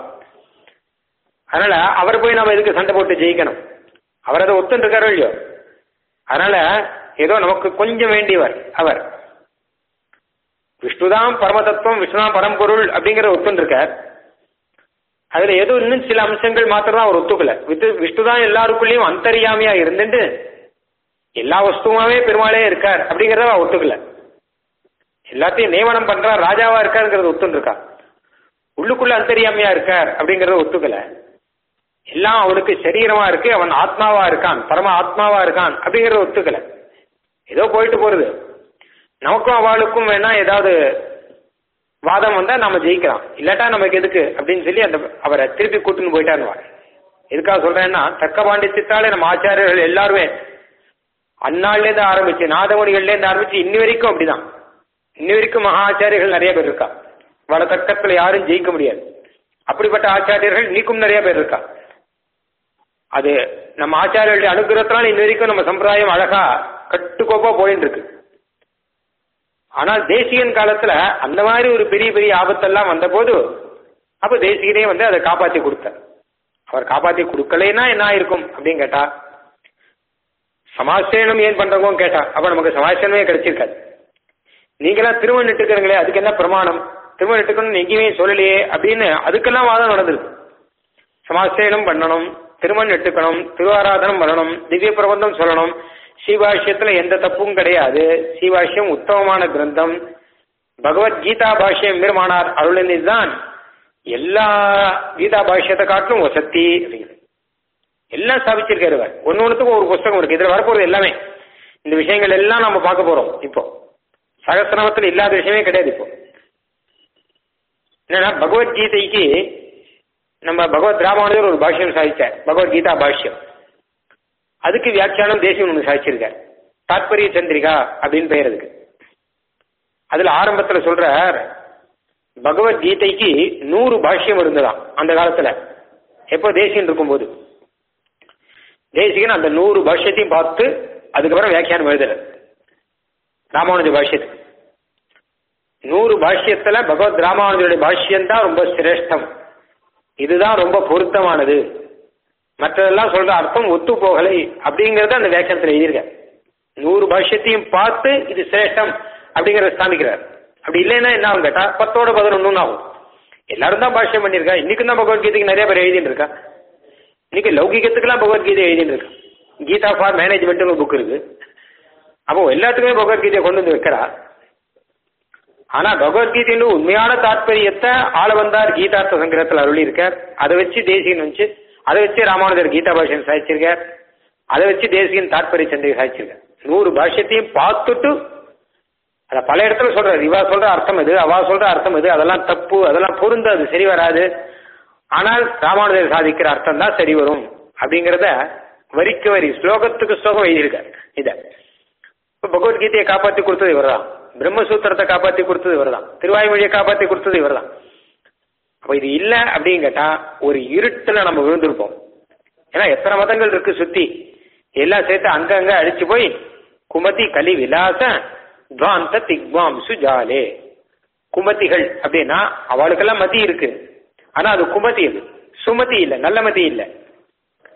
அதனால அவர் போய் நம்ம எதுக்கு சண்டை போட்டு ஜெயிக்கணும் அவர் அதை ஒத்துன்னு இருக்காரோ இல்லையோ அதனால ஏதோ நமக்கு கொஞ்சம் வேண்டியவர் அவர் விஷ்ணுதான் பரம தத்துவம் விஷ்ணுதான் பரம்பொருள் அப்படிங்கிற ஒத்துன்னு இருக்கார் அதுல ஏதோ இன்னும் சில அம்சங்கள் மாத்திரம் தான் அவர் ஒத்துக்கல வித்து விஷ்ணுதான் எல்லாருக்குள்ளேயும் அந்தரியாமையா இருந்துட்டு எல்லா வஸ்துவாவே பெருமாளே இருக்கார் அப்படிங்கறத அவ ஒத்துக்கல எல்லாத்தையும் நியமனம் பண்றார் ராஜாவா இருக்காருங்கிறத ஒத்துன்னு இருக்கா உள்ளுக்குள்ள அந்தரியாமையா இருக்கார் அப்படிங்கறத ஒத்துக்கல எல்லாம் அவனுக்கு சரீரமா இருக்கு அவன் ஆத்மாவா இருக்கான் பரம ஆத்மாவா இருக்கான் அப்படிங்கறத ஒத்துக்கல ஏதோ போயிட்டு போறது நமக்கும் அவளுக்கும் வேணா ஏதாவது வாதம் வந்தா நாம ஜெயிக்கலாம் இல்லாட்டா நமக்கு எதுக்கு அப்படின்னு சொல்லி அந்த அவரை திருப்பி கூட்டுன்னு போயிட்டாருவா எதுக்காக சொல்றேன்னா தர்க்க பாண்டித்யத்தாலே நம்ம ஆச்சாரியர்கள் எல்லாருமே அந்நாள்ல இருந்து ஆரம்பிச்சு நாதமணிகள்ல இருந்து ஆரம்பிச்சு இன்னி வரைக்கும் அப்படிதான் இன்னி வரைக்கும் மகா ஆச்சாரியர்கள் நிறைய பேர் இருக்கா வட தர்க்கத்துல யாரும் ஜெயிக்க முடியாது அப்படிப்பட்ட ஆச்சாரியர்கள் இன்னைக்கும் நிறைய பேர் இருக்கா அது நம்ம ஆச்சாரியர்களுடைய அனுகிரகத்தினால இன்ன வரைக்கும் நம்ம சம்பிரதாயம் அழகா கட்டுக்கோப்பா போயின்னு இருக்கு ஆனால் தேசிகன் காலத்துல அந்த மாதிரி ஒரு பெரிய பெரிய ஆபத்தெல்லாம் வந்தபோது அப்ப தேசிகனே வந்து அதை காப்பாத்தி கொடுத்தார் அவர் காப்பாத்தி கொடுக்கலைன்னா என்ன ஆயிருக்கும் அப்படின்னு கேட்டா சமாசேனம் ஏன் பண்றவங்க கேட்டா அப்ப நமக்கு சமாசேனமே கிடைச்சிருக்காது நீங்களாம் திருமணம் இட்டுக்கிறீங்களே அதுக்கு என்ன பிரமாணம் திருமணம் இட்டுக்கணும் எங்கேயுமே சொல்லலையே அப்படின்னு அதுக்கெல்லாம் வாதம் நடந்திருக்கு சமாசேனம் பண்ணணும் திருமணம் இட்டுக்கணும் திருவாராதனம் பண்ணணும் திவ்ய பிரபந்தம் சொல்லணும் ஸ்ரீபாஷ்யத்துல எந்த தப்பும் கிடையாது ஸ்ரீபாஷ்யம் உத்தமமான கிரந்தம் பகவத்கீதா பாஷ்யம் பெருமானார் அருளினில் தான் எல்லா கீதா பாஷ்யத்தை காட்டிலும் வசத்தி அப்படிங்கிறது எல்லாம் ஸ்தாபிச்சிருக்காரு அவர் ஒன்னு ஒன்றுத்துக்கும் ஒரு புஸ்தகம் இருக்கு இதுல வரப்போறது எல்லாமே இந்த விஷயங்கள் எல்லாம் நம்ம பார்க்க போறோம் இப்போ சகசிரமத்தில் இல்லாத விஷயமே கிடையாது இப்போ என்னன்னா பகவத்கீதைக்கு நம்ம பகவத் ராமானுஜர் ஒரு பாஷ்யம் சாதிச்சார் பகவத்கீதா பாஷ்யம் அதுக்கு வியாக்கியானம் தேசியம் ஒன்று சாதிச்சிருக்கார் தாத்பரிய சந்திரிகா அப்படின்னு பெயர் அதுக்கு அதுல ஆரம்பத்துல சொல்றார் பகவத்கீதைக்கு நூறு பாஷ்யம் இருந்ததாம் அந்த காலத்துல எப்போ தேசியம் இருக்கும்போது தேசிகன் அந்த நூறு பாஷ்யத்தையும் பார்த்து அதுக்கப்புறம் வியாக்கியானம் எழுதுற ராமானுஜ பாஷ்யத்துக்கு நூறு பாஷ்யத்துல பகவத் ராமானுஜருடைய பாஷ்யம் தான் ரொம்ப சிரேஷ்டம் இதுதான் ரொம்ப பொருத்தமானது மற்றதெல்லாம் சொல்ற அர்த்தம் ஒத்து போகலை அப்படிங்கறத அந்த வியாக்கியத்தில் எழுதியிருக்க நூறு பாஷ்யத்தையும் பார்த்து இது சிரேஷ்டம் அப்படிங்கறத ஸ்தாபிக்கிறார் அப்படி இல்லைன்னா என்ன ஆகும் கேட்டா பத்தோட பதினொன்னு ஆகும் எல்லாரும் தான் பாஷ்யம் பண்ணியிருக்கா இன்னைக்கு தான் பகவத்கீதைக்கு நிறைய பேர் எழுதிட்டு இருக்கா இன்னைக்கு லௌகிகத்துக்கெல்லாம் பகவத்கீதை எழுதிட்டு இருக்கா கீதா ஃபார் மேனேஜ்மெண்ட் ஒரு புக் இருக்கு அப்போ எல்லாத்துக்குமே பகவத்கீதையை கொண்டு வந்து வைக்கிறா ஆனா பகவத்கீதையின் உண்மையான தாற்பயத்தை ஆள வந்தார் கீதார்த்த சங்கிரத்தில் அருளி இருக்கார் அதை வச்சு தேசிகன் வச்சு அதை வச்சு ராமானுஜர் கீதா பாஷ்யம் சாதிச்சிருக்கார் அதை வச்சு தேசிகன் தாற்பரிய சந்திரிகை சாதிச்சிருக்கார் நூறு பாஷ்யத்தையும் பார்த்துட்டு அத பல இடத்துல சொல்றாரு இவா சொல்ற அர்த்தம் இது அவா சொல்ற அர்த்தம் இது அதெல்லாம் தப்பு அதெல்லாம் பொருந்தாது சரி வராது ஆனால் ராமானுஜர் சாதிக்கிற அர்த்தம் தான் சரி வரும் அப்படிங்கிறத வரிக்கு வரி ஸ்லோகத்துக்கு ஸ்லோகம் எழுதியிருக்கார் இத இப்ப பகவத்கீதையை காப்பாத்தி கொடுத்தது இவர்தான் பிரம்மசூத்திரத்தை காப்பாத்தி கொடுத்தது இவர்தான் திருவாய்மொழியை காப்பாத்தி கொடுத்தது இவர்தான் அப்ப இது இல்ல அப்படின்னு கேட்டா ஒரு இருட்டுல நம்ம விழுந்திருப்போம் ஏன்னா எத்தனை மதங்கள் இருக்கு சுத்தி எல்லாம் சேர்த்து அங்கங்க அடிச்சு போய் குமதி கலி விலாச துவாந்த திக்வாம் சுஜாலே குமதிகள் அப்படின்னா அவளுக்கெல்லாம் மதி இருக்கு ஆனா அது குமதி அது சுமதி இல்ல நல்ல மதி இல்ல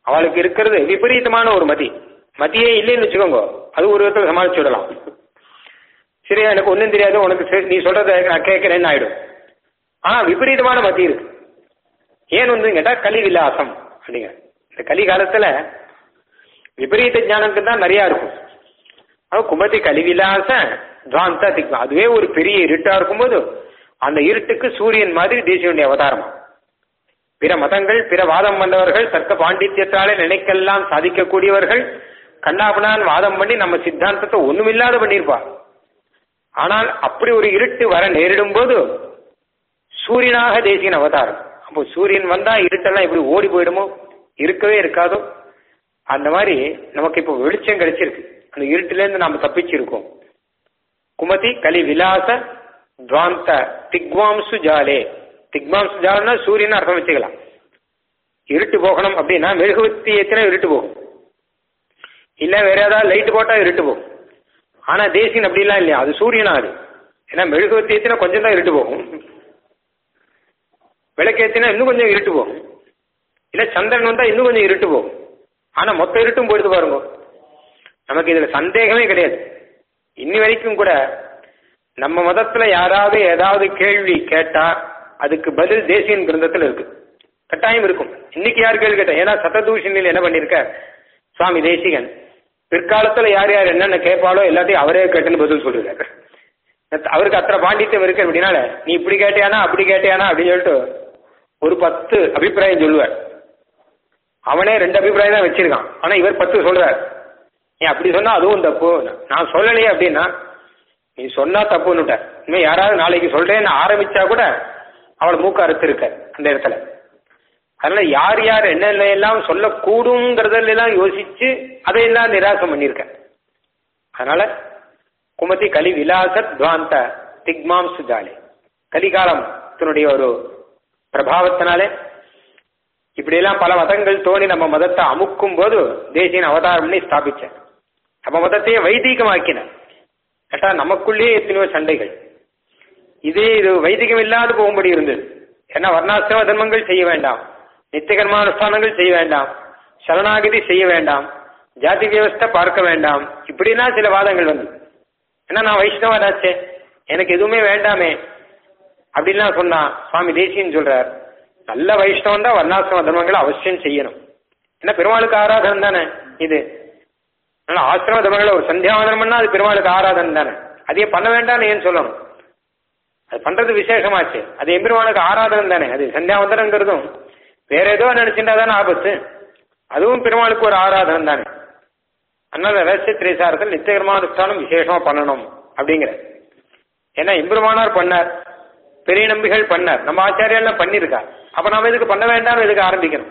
அவளுக்கு இருக்கிறது விபரீதமான ஒரு மதி மதியே இல்லைன்னு வச்சுக்கோங்க அது ஒரு விதத்தில் சமாளிச்சு விடலாம் சரியா எனக்கு ஒன்றும் தெரியாது உனக்கு சரி, நீ சொல்றத நான் கேட்கறேன்னு ஆயிடும் ஆனா விபரீதமான மதி இருக்கு ஏன் வந்து கேட்டா கலி விலாசம் அப்படிங்க இந்த கலி காலத்துல விபரீத ஞானத்துக்கு தான் நிறைய இருக்கும் அது குமதி கலிவிலாச துவாந்த திக்வம் அதுவே ஒரு பெரிய இருட்டா இருக்கும்போது அந்த இருட்டுக்கு சூரியன் மாதிரி தேசியனுடைய அவதாரமா பிற மதங்கள் பிற வாதம் பண்ணவர்கள் தர்க்க பாண்டித்யத்தாலே நினைக்கெல்லாம் சாதிக்கக்கூடியவர்கள் கண்ணாபனான் வாதம் பண்ணி நம்ம சித்தாந்தத்தை ஒண்ணுமில்லாத பண்ணியிருப்பா ஆனால் அப்படி ஒரு இருட்டு வர நேரிடும் போது சூரியனாக தேசியன் அவதாரம் அப்போ சூரியன் வந்தா இருட்டெல்லாம் எப்படி ஓடி போயிடுமோ இருக்கவே இருக்காதோ அந்த மாதிரி நமக்கு இப்போ வெளிச்சம் கிடைச்சிருக்கு அந்த இருட்டிலேருந்து நாம தப்பிச்சிருக்கோம் குமதி கலி விலாச துவாந்த திக்வாம்சு ஜாலே திக்வாம்சு ஜாலனா சூரியன் அர்த்தம் வச்சுக்கலாம் இருட்டு போகணும் அப்படின்னா மெழுகுவத்தி ஏத்தினா இருட்டு போகும் இல்ல வேற ஏதாவது லைட் போட்டா இருட்டு போகும் ஆனா தேசியன் அப்படிலாம் இல்லையா அது சூரியனா அது ஏன்னா மெழுகுவத்தி ஏத்தினா கொஞ்சம் தான் இருட்டு போகும் விளக்கேத்தினா இன்னும் கொஞ்சம் இருட்டு போகும் இல்ல சந்திரன் வந்தா இன்னும் கொஞ்சம் இருட்டு போகும் ஆனா மொத்த இருட்டும் போயிடுது பாருங்க நமக்கு இதுல சந்தேகமே கிடையாது இன்னி வரைக்கும் கூட நம்ம மதத்துல யாராவது ஏதாவது கேள்வி கேட்டா அதுக்கு பதில் தேசியன் கிரந்தத்துல இருக்கு கட்டாயம் இருக்கும் இன்னைக்கு யார் கேள்வி கேட்டா ஏன்னா சததூஷணியில் என்ன பண்ணிருக்க சுவாமி தேசிகன் பிற்காலத்துல யார் யார் என்னென்ன கேட்பாலோ எல்லாத்தையும் அவரே கேட்டுன்னு பதில் சொல்றாரு அவருக்கு அத்தனை பாண்டித்யம் இருக்கு அப்படின்னால நீ இப்படி கேட்டியானா அப்படி கேட்டியானா அப்படின்னு சொல்லிட்டு ஒரு பத்து அபிப்பிராயம் சொல்லுவார் அவனே ரெண்டு அபிப்பிராயம் தான் வச்சிருக்கான் ஆனா இவர் பத்து சொல்றார் நீ அப்படி சொன்னா அதுவும் தப்பு நான் சொல்லலையே அப்படின்னா நீ சொன்னா தப்புன்னுட்ட இனிமே யாராவது நாளைக்கு சொல்றேன்னு ஆரம்பிச்சா கூட அவள் மூக்க அறுத்து இருக்க அந்த இடத்துல அதனால யார் யார் என்னென்ன எல்லாம் சொல்லக்கூடுங்கிறதுல எல்லாம் யோசிச்சு அதையெல்லாம் நிராசம் பண்ணியிருக்க அதனால குமதி கலி விலாச துவாந்த திக்மாம் சுஜாலே கலிகாலம் தன்னுடைய ஒரு பிரபாவத்தினாலே இப்படியெல்லாம் பல மதங்கள் தோணி நம்ம மதத்தை அமுக்கும் போது தேசியன் அவதாரம் பண்ணி ஸ்தாபிச்சார் நம்ம மதத்தையே வைதீகமாக்கின கேட்டா நமக்குள்ளேயே எத்தனையோ சண்டைகள் இதே இது வைதிகம் இல்லாது போகும்படி இருந்தது ஏன்னா வர்ணாசிரம தர்மங்கள் செய்ய வேண்டாம் நித்தியகர்மானுஷ்டானங்கள் செய்ய வேண்டாம் சரணாகதி செய்ய வேண்டாம் ஜாதி வியவஸ்தை பார்க்க வேண்டாம் இப்படின்னா சில வாதங்கள் வந்து ஏன்னா நான் வைஷ்ணவராச்சே எனக்கு எதுவுமே வேண்டாமே அப்படின்லாம் சொன்னா சுவாமி தேசியன் சொல்றார் நல்ல வைஷ்ணவம் தான் வர்ணாசிரம தர்மங்களை அவசியம் செய்யணும் ஏன்னா பெருமாளுக்கு ஆராதனம் தானே இது அதனால ஆசிரம தர்மங்களை ஒரு சந்தியாவதனம் பண்ணா அது பெருமாளுக்கு ஆராதனம் தானே அதையே பண்ண வேண்டாம்னு ஏன் சொல்லணும் அது பண்றது விசேஷமாச்சு அது எம்பெருமானுக்கு ஆராதனம் தானே அது சந்தியாவந்தனங்கிறதும் வேற ஏதோ நினைச்சுட்டா தானே ஆபத்து அதுவும் பெருமாளுக்கு ஒரு ஆராதனம் தானே அதனால ரகசிய திரைசாரத்தில் நித்தியகர்மானுஷ்டானம் விசேஷமா பண்ணணும் அப்படிங்கிற ஏன்னா எம்பெருமானார் பண்ணார் பெரிய நம்பிகள் பண்ணார் நம்ம ஆச்சாரியெல்லாம் பண்ணியிருக்கா அப்ப நாம இதுக்கு பண்ண வேண்டாம் இதுக்கு ஆரம்பிக்கணும்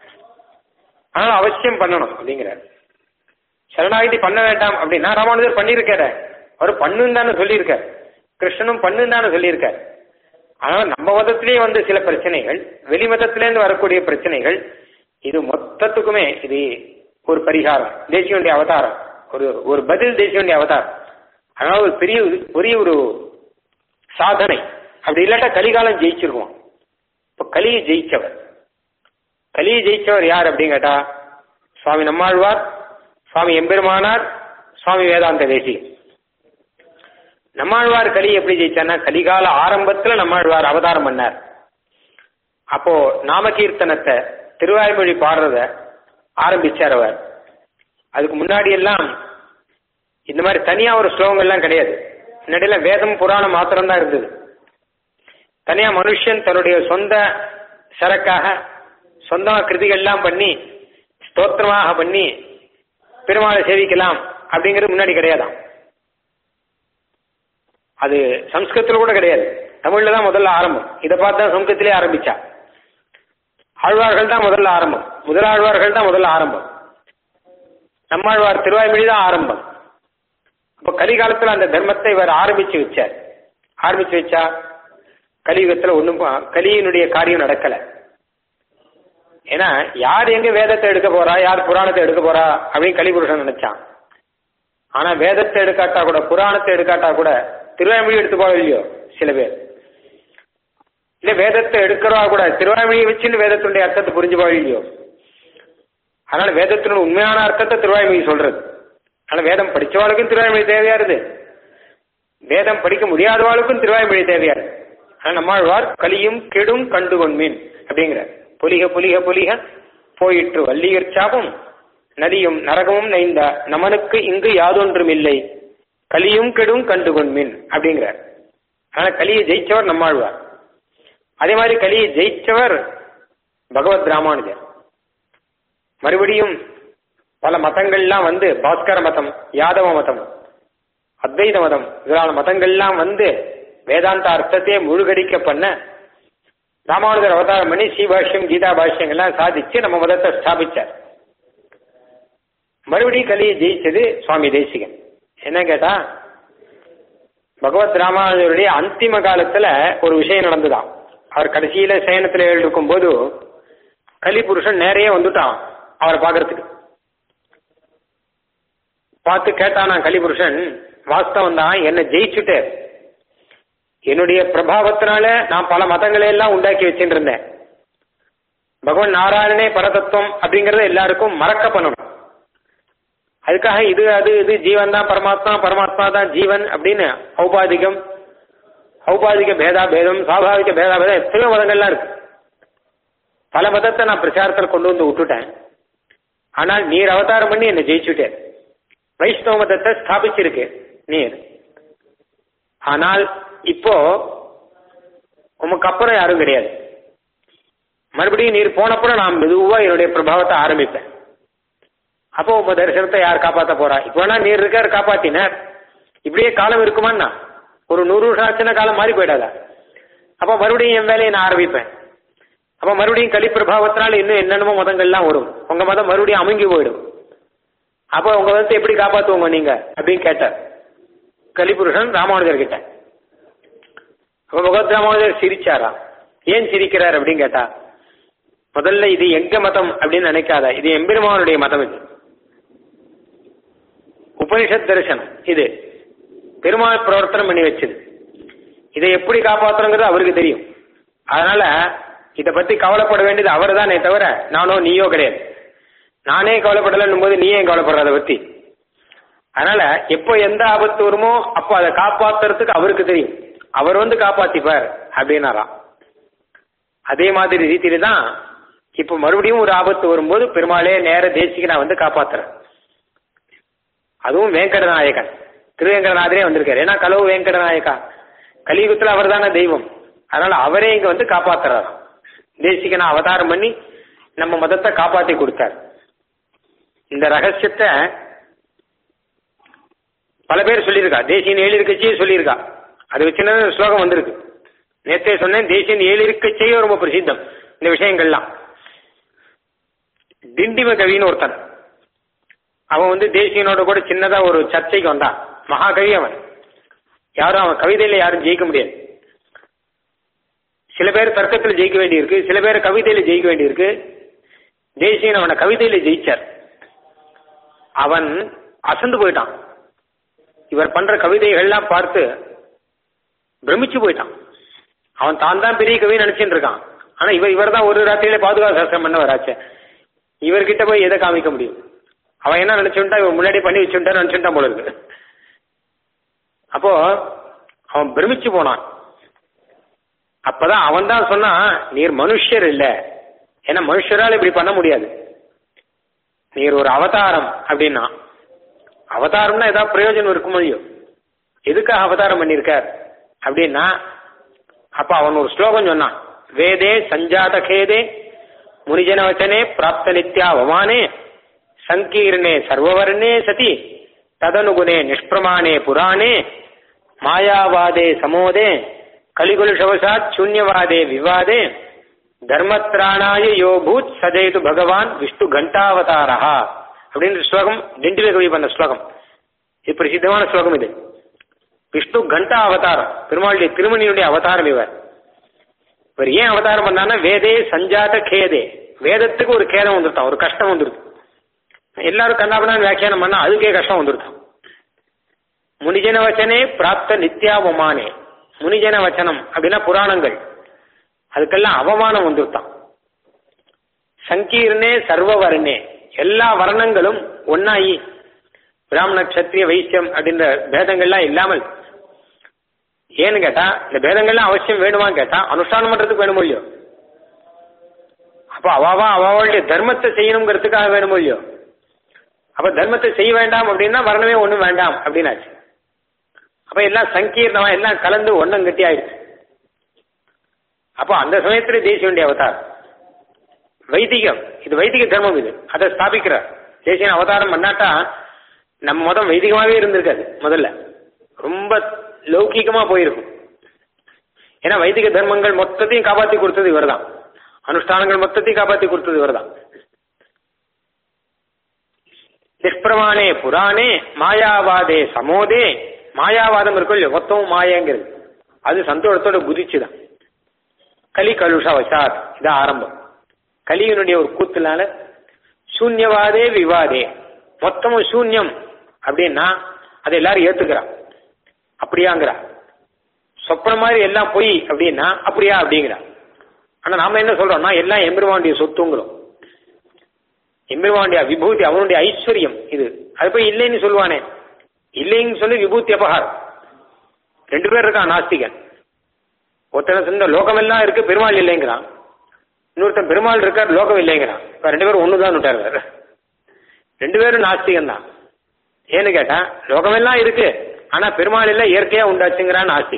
அதனால அவசியம் பண்ணணும் அப்படிங்கிறார் சரணாகிதி பண்ண வேண்டாம் அப்படின்னா ராமானுஜர் பண்ணியிருக்காரு அவர் பண்ணுன்னு தானே சொல்லியிருக்கார் கிருஷ்ணனும் பண்ணுன்னு தானே சொல்லியிருக்கார் அதனால நம்ம மதத்திலேயே வந்து சில பிரச்சனைகள் வெளி மதத்திலேருந்து வரக்கூடிய பிரச்சனைகள் இது மொத்தத்துக்குமே இது ஒரு பரிகாரம் தேசியனுடைய அவதாரம் ஒரு ஒரு பதில் தேசியனுடைய அவதாரம் அதனால ஒரு பெரிய பெரிய ஒரு சாதனை அப்படி இல்லாட்டா கலிகாலம் ஜெயிச்சிருவோம் இப்ப கலியை ஜெயிச்சவர் கலியை ஜெயிச்சவர் யார் அப்படின்னு கேட்டா சுவாமி நம்மாழ்வார் சுவாமி எம்பெருமானார் சுவாமி வேதாந்த தேசி நம்மாழ்வார் கலி எப்படி ஜெயிச்சார்னா கலிகால ஆரம்பத்துல நம்மாழ்வார் அவதாரம் பண்ணார் அப்போ நாமகீர்த்தனத்தை திருவாய்மொழி பாடுறத ஆரம்பிச்சார் அவர் அதுக்கு முன்னாடி எல்லாம் இந்த மாதிரி தனியா ஒரு ஸ்லோகங்கள்லாம் கிடையாது முன்னாடியெல்லாம் வேதம் புராணம் மாத்திரம்தான் இருந்தது தனியா மனுஷன் தன்னுடைய சொந்த சரக்காக சொந்த கிருதிகள்லாம் பண்ணி ஸ்தோத்திரமாக பண்ணி பெருமாளை சேவிக்கலாம் அப்படிங்கிறது முன்னாடி கிடையாதாம் அது சம்ஸ்கிருதத்தில் கூட கிடையாது தமிழ்ல தான் முதல்ல ஆரம்பம் இதை பார்த்து தான் சம்ஸ்கிருத்திலே ஆரம்பிச்சா ஆழ்வார்கள் தான் முதல்ல ஆரம்பம் முதலாழ்வார்கள் தான் முதல்ல ஆரம்பம் நம்மாழ்வார் திருவாய்மொழி தான் ஆரம்பம் அப்போ கலிகாலத்தில் அந்த தர்மத்தை இவர் ஆரம்பிச்சு வச்சார் ஆரம்பிச்சு வச்சா கலியுகத்தில் ஒன்றும் கலியினுடைய காரியம் நடக்கல ஏன்னா யார் எங்க வேதத்தை எடுக்க போறா யார் புராணத்தை எடுக்க போறா அப்படின்னு கலிபுருஷன் நினைச்சான் ஆனா வேதத்தை எடுக்காட்டா கூட புராணத்தை எடுக்காட்டா கூட திருவாய்மொழி எடுத்து போக இல்லையோ சில பேர் இல்ல வேதத்தை எடுக்கிறவா கூட திருவாய்மொழியை வச்சுன்னு வேதத்துடைய அர்த்தத்தை புரிஞ்சு போக இல்லையோ அதனால வேதத்தினோட உண்மையான அர்த்தத்தை திருவாய்மொழி சொல்றது அதனால வேதம் படிச்சவாளுக்கும் திருவாய்மொழி தேவையா இருக்கு வேதம் படிக்க முடியாதவாளுக்கும் திருவாய்மொழி தேவையா இருக்கு ஆனா நம்மாழ்வார் கலியும் கெடும் கண்டு கொண்மீன் அப்படிங்கிற பொலிக பொலிக பொலிக போயிற்று வள்ளியர் சாபம் நதியும் நரகமும் நைந்த நமனுக்கு இங்கு யாதொன்றும் இல்லை கலியும் கெடும் கண்டு கொண்மீன் அப்படிங்கிறார் ஆனா கலியை ஜெயிச்சவர் நம்மாழ்வார் அதே மாதிரி கலியை ஜெயிச்சவர் பகவத் ராமானுஜர் மறுபடியும் பல மதங்கள்லாம் வந்து பாஸ்கர மதம் யாதவ மதம் அத்வைத மதம் இதனால மதங்கள்லாம் வந்து வேதாந்த அர்த்தத்தையே முழுகடிக்க பண்ண ராமானுஜர் அவதாரம் பண்ணி ஸ்ரீபாஷ்யம் கீதா பாஷ்யங்கள்லாம் சாதிச்சு நம்ம மதத்தை ஸ்தாபிச்சார் மறுபடியும் கலியை ஜெயிச்சது சுவாமி தேசிகன் என்ன கேட்டா பகவத் ராமானுஜருடைய அந்திம காலத்துல ஒரு விஷயம் நடந்துதான் அவர் கடைசியில சயனத்துல இருக்கும் போது கலி புருஷன் நேரையே வந்துட்டான் அவரை பாக்குறதுக்கு பார்த்து கேட்டான் நான் கலிபுருஷன் வாஸ்தவம் தான் என்ன ஜெயிச்சுட்டு என்னுடைய பிரபாவத்தினால நான் பல மதங்களை எல்லாம் உண்டாக்கி வச்சுட்டு இருந்தேன் பகவான் நாராயணனே பரதத்துவம் அப்படிங்கறத எல்லாருக்கும் மறக்க பண்ணணும் அதுக்காக இது அது இது ஜீவன் தான் பரமாத்மா பரமாத்மா தான் ஜீவன் அப்படின்னு ஔபாதிகம் ஔபாதிக பேதா பேதம் சாபாவிக பேதா பேதம் எத்தனையோ மதங்கள்லாம் இருக்கு பல மதத்தை நான் பிரச்சாரத்தில் கொண்டு வந்து விட்டுட்டேன் ஆனால் நீர் அவதாரம் பண்ணி என்னை ஜெயிச்சுட்டேன் வைஷ்ணவ மதத்தை ஸ்தாபிச்சிருக்கு நீர் ஆனால் இப்போ உமக்கு அப்புறம் யாரும் கிடையாது மறுபடியும் நீர் போனப்புறம் நான் மெதுவா என்னுடைய பிரபாவத்தை ஆரம்பிப்பேன் அப்போ உங்க தரிசனத்தை யார் காப்பாத்த போறா இப்போ வேணா நீர் இருக்கார் காப்பாத்தினார் இப்படியே காலம் இருக்குமான்னா ஒரு நூறு வருஷம் ஆச்சுன்னா காலம் மாறி போயிடாதா அப்போ மறுபடியும் என் வேலையை நான் ஆரம்பிப்பேன் அப்போ மறுபடியும் கலி பிரபாவத்தினால இன்னும் என்னென்னமோ மதங்கள்லாம் வரும் உங்க மதம் மறுபடியும் அமுங்கி போயிடும் அப்போ உங்க மதத்தை எப்படி காப்பாத்துவோங்க நீங்க அப்படின்னு கேட்டார் கலிபுருஷன் ராமானுஜர் கிட்ட அப்ப பகவத் ராமானுஜர் சிரிச்சாரா ஏன் சிரிக்கிறார் அப்படின்னு கேட்டா முதல்ல இது எங்க மதம் அப்படின்னு நினைக்காத இது எம்பெருமானுடைய மதம் இது உபனிஷத் தரிசனம் இது பெருமாள் பிரவர்த்தனம் பண்ணி வச்சது இதை எப்படி காப்பாற்றணுங்கிறது அவருக்கு தெரியும் அதனால இதை பத்தி கவலைப்பட வேண்டியது அவர் தானே தவிர நானோ நீயோ கிடையாது நானே கவலைப்படலன்னும் போது நீ ஏன் கவலைப்படுற அதை பத்தி அதனால எப்போ எந்த ஆபத்து வருமோ அப்போ அதை காப்பாத்துறதுக்கு அவருக்கு தெரியும் அவர் வந்து காப்பாத்திப்பார் அப்படின்னாராம் அதே மாதிரி ரீதியில தான் இப்ப மறுபடியும் ஒரு ஆபத்து வரும்போது பெருமாளே நேர தேசிக்கு நான் வந்து காப்பாத்துறேன் அதுவும் வேங்கடநாயகன் திருவேங்கடநாதரே வந்திருக்காரு ஏன்னா கலவு வேங்கடநாயகா கலியுகத்துல அவர் தானே தெய்வம் அதனால அவரே இங்க வந்து காப்பாத்துறாரு தேசிகனை அவதாரம் பண்ணி நம்ம மதத்தை காப்பாத்தி கொடுத்தார் இந்த ரகசியத்தை பல பேர் சொல்லியிருக்கா தேசியன் ஏழு இருக்கச்சே சொல்லியிருக்கா அது வச்சுன்னா ஸ்லோகம் வந்திருக்கு நேத்தே சொன்னேன் தேசியன் ஏழு இருக்கச்சே ரொம்ப பிரசித்தம் இந்த விஷயங்கள்லாம் திண்டிம கவின்னு ஒருத்தன் அவன் வந்து தேசியனோட கூட சின்னதா ஒரு சர்ச்சைக்கு வந்தான் மகாகவி அவன் யாரும் அவன் கவிதையில யாரும் ஜெயிக்க முடியாது சில பேர் தர்க்கத்தில் ஜெயிக்க வேண்டியிருக்கு சில பேர் கவிதையில ஜெயிக்க வேண்டியிருக்கு தேசியன் அவனை கவிதையில ஜெயிச்சார் அவன் அசந்து போயிட்டான் இவர் பண்ற கவிதைகள்லாம் பார்த்து பிரமிச்சு போயிட்டான் அவன் தான் தான் பெரிய கவி நினைச்சிட்டு இருக்கான் ஆனா இவர் இவர் தான் ஒரு ராத்திரியில பாதுகாப்பு சாஸ்திரம் பண்ணவராச்சே இவர்கிட்ட போய் எதை காமிக்க முடியும் அவன் என்ன நினைச்சுட்டா இவன் முன்னாடி பண்ணி வச்சுட்டா நினைச்சுட்டான் போல இருக்கு அப்போ அவன் பிரமிச்சு போனான் அப்பதான் அவன் தான் சொன்னான் நீர் மனுஷர் இல்ல ஏன்னா மனுஷரால் இப்படி பண்ண முடியாது நீர் ஒரு அவதாரம் அப்படின்னா அவதாரம்னா ஏதாவது பிரயோஜனம் இருக்கும் முடியும் எதுக்காக அவதாரம் பண்ணியிருக்கார் அப்படின்னா அப்ப அவன் ஒரு ஸ்லோகம் சொன்னான் வேதே சஞ்சாத கேதே முனிஜன வச்சனே பிராப்த நித்யா அவமானே சங்கீர்ணே சர்வவர்ணே சதி ததனுகுணே நிஷ்பிரமாணே புராணே மாயாவாதே சமோதே கலிகுலுஷவசாத் சூன்யவாதே விவாதே தர்மத்ராணாய யோ பூத் சதேது பகவான் விஷ்ணு கண்டாவதாரா அப்படின்னு ஸ்லோகம் திண்டில கவி பண்ண ஸ்லோகம் இது பிரசித்தமான ஸ்லோகம் இது விஷ்ணு கண்டா அவதாரம் பெருமாளுடைய திருமணியுடைய அவதாரம் இவர் இவர் ஏன் அவதாரம் பண்ணான்னா வேதே சஞ்சாத கேதே வேதத்துக்கு ஒரு கேதம் வந்துருத்தான் ஒரு கஷ்டம் வந்துருது எல்லாரும் கண்ணாபனான் வியாக்கியானம் பண்ணா அதுக்கே கஷ்டம் வந்துருத்தான் முனிஜன வச்சனே பிராப்த நித்யாவமானே முனிஜன வச்சனம் அப்படின்னா புராணங்கள் அதுக்கெல்லாம் அவமானம் வந்துருத்தான் சங்கீர்ணே சர்வவர்ணே எல்லா வர்ணங்களும் ஒன்னாயி பிராமண கஷத்திரிய வைசியம் அப்படின்ற பேதங்கள்லாம் இல்லாமல் ஏன்னு கேட்டா இந்த பேதங்கள்லாம் அவசியம் வேணுமான்னு கேட்டா அனுஷ்டானம் பண்றதுக்கு வேணுமோ இல்லையோ அப்ப அவாவா அவாவுடைய தர்மத்தை செய்யணுங்கிறதுக்காக வேணுமோ இல்லையோ அப்ப தர்மத்தை செய்ய வேண்டாம் அப்படின்னா வர்ணமே ஒண்ணும் வேண்டாம் அப்படின்னாச்சு அப்ப எல்லாம் சங்கீர்ணமா எல்லாம் கலந்து ஒன்னும் கட்டி ஆயிடுச்சு அப்போ அந்த சமயத்துல தேசியனுடைய அவதாரம் வைதிகம் இது வைதிக தர்மம் இது அதை ஸ்தாபிக்கிறார் தேசியன் அவதாரம் பண்ணாட்டா நம்ம மதம் வைதிகமாவே இருந்திருக்காது முதல்ல ரொம்ப லௌகிகமா போயிருக்கும் ஏன்னா வைதிக தர்மங்கள் மொத்தத்தையும் காப்பாத்தி கொடுத்தது இவர்தான் அனுஷ்டானங்கள் மொத்தத்தையும் காப்பாத்தி கொடுத்தது இவர்தான் நிஷ்பிரமாணே புராணே மாயாவாதே சமோதே மாயாவாதம் இருக்கும் இல்லையோ மொத்தமும் மாயங்கிறது அது சந்தோஷத்தோட குதிச்சுதான் கலி கலுஷா வசாத் இதான் ஆரம்பம் கலியினுடைய ஒரு கூத்துனால சூன்யவாதே விவாதே மொத்தமும் சூன்யம் அப்படின்னா அதை எல்லாரும் ஏத்துக்கிறான் அப்படியாங்கிறா சொப்பன மாதிரி எல்லாம் பொய் அப்படின்னா அப்படியா அப்படிங்கிறா ஆனா நாம என்ன சொல்றோம்னா எல்லாம் எம்பெருமானுடைய சொத்துங்கிறோம் எம்பெருமானுடைய விபூதி அவனுடைய ஐஸ்வர்யம் இது அது போய் இல்லைன்னு சொல்லுவானே இல்லைன்னு சொல்லி விபூதி அபகாரம் ரெண்டு பேர் இருக்கான் நாஸ்திகன் ஒருத்தனை சொந்த லோகமெல்லாம் இருக்கு பெருமாள் இல்லைங்கிறான் இன்னொருத்தன் பெருமாள் இருக்கார் லோகம் இல்லைங்கிறான் இப்ப ரெண்டு பேரும் ஒண்ணுதான் விட்டார் வேற ரெண்டு பேரும் நாஸ்திகன் தான் ஏன்னு கேட்டா லோகமெல்லாம் இருக்கு ஆனா பெருமாள் இல்ல இயற்கையா உண்டாச்சுங்கிறான் நாஸ்தி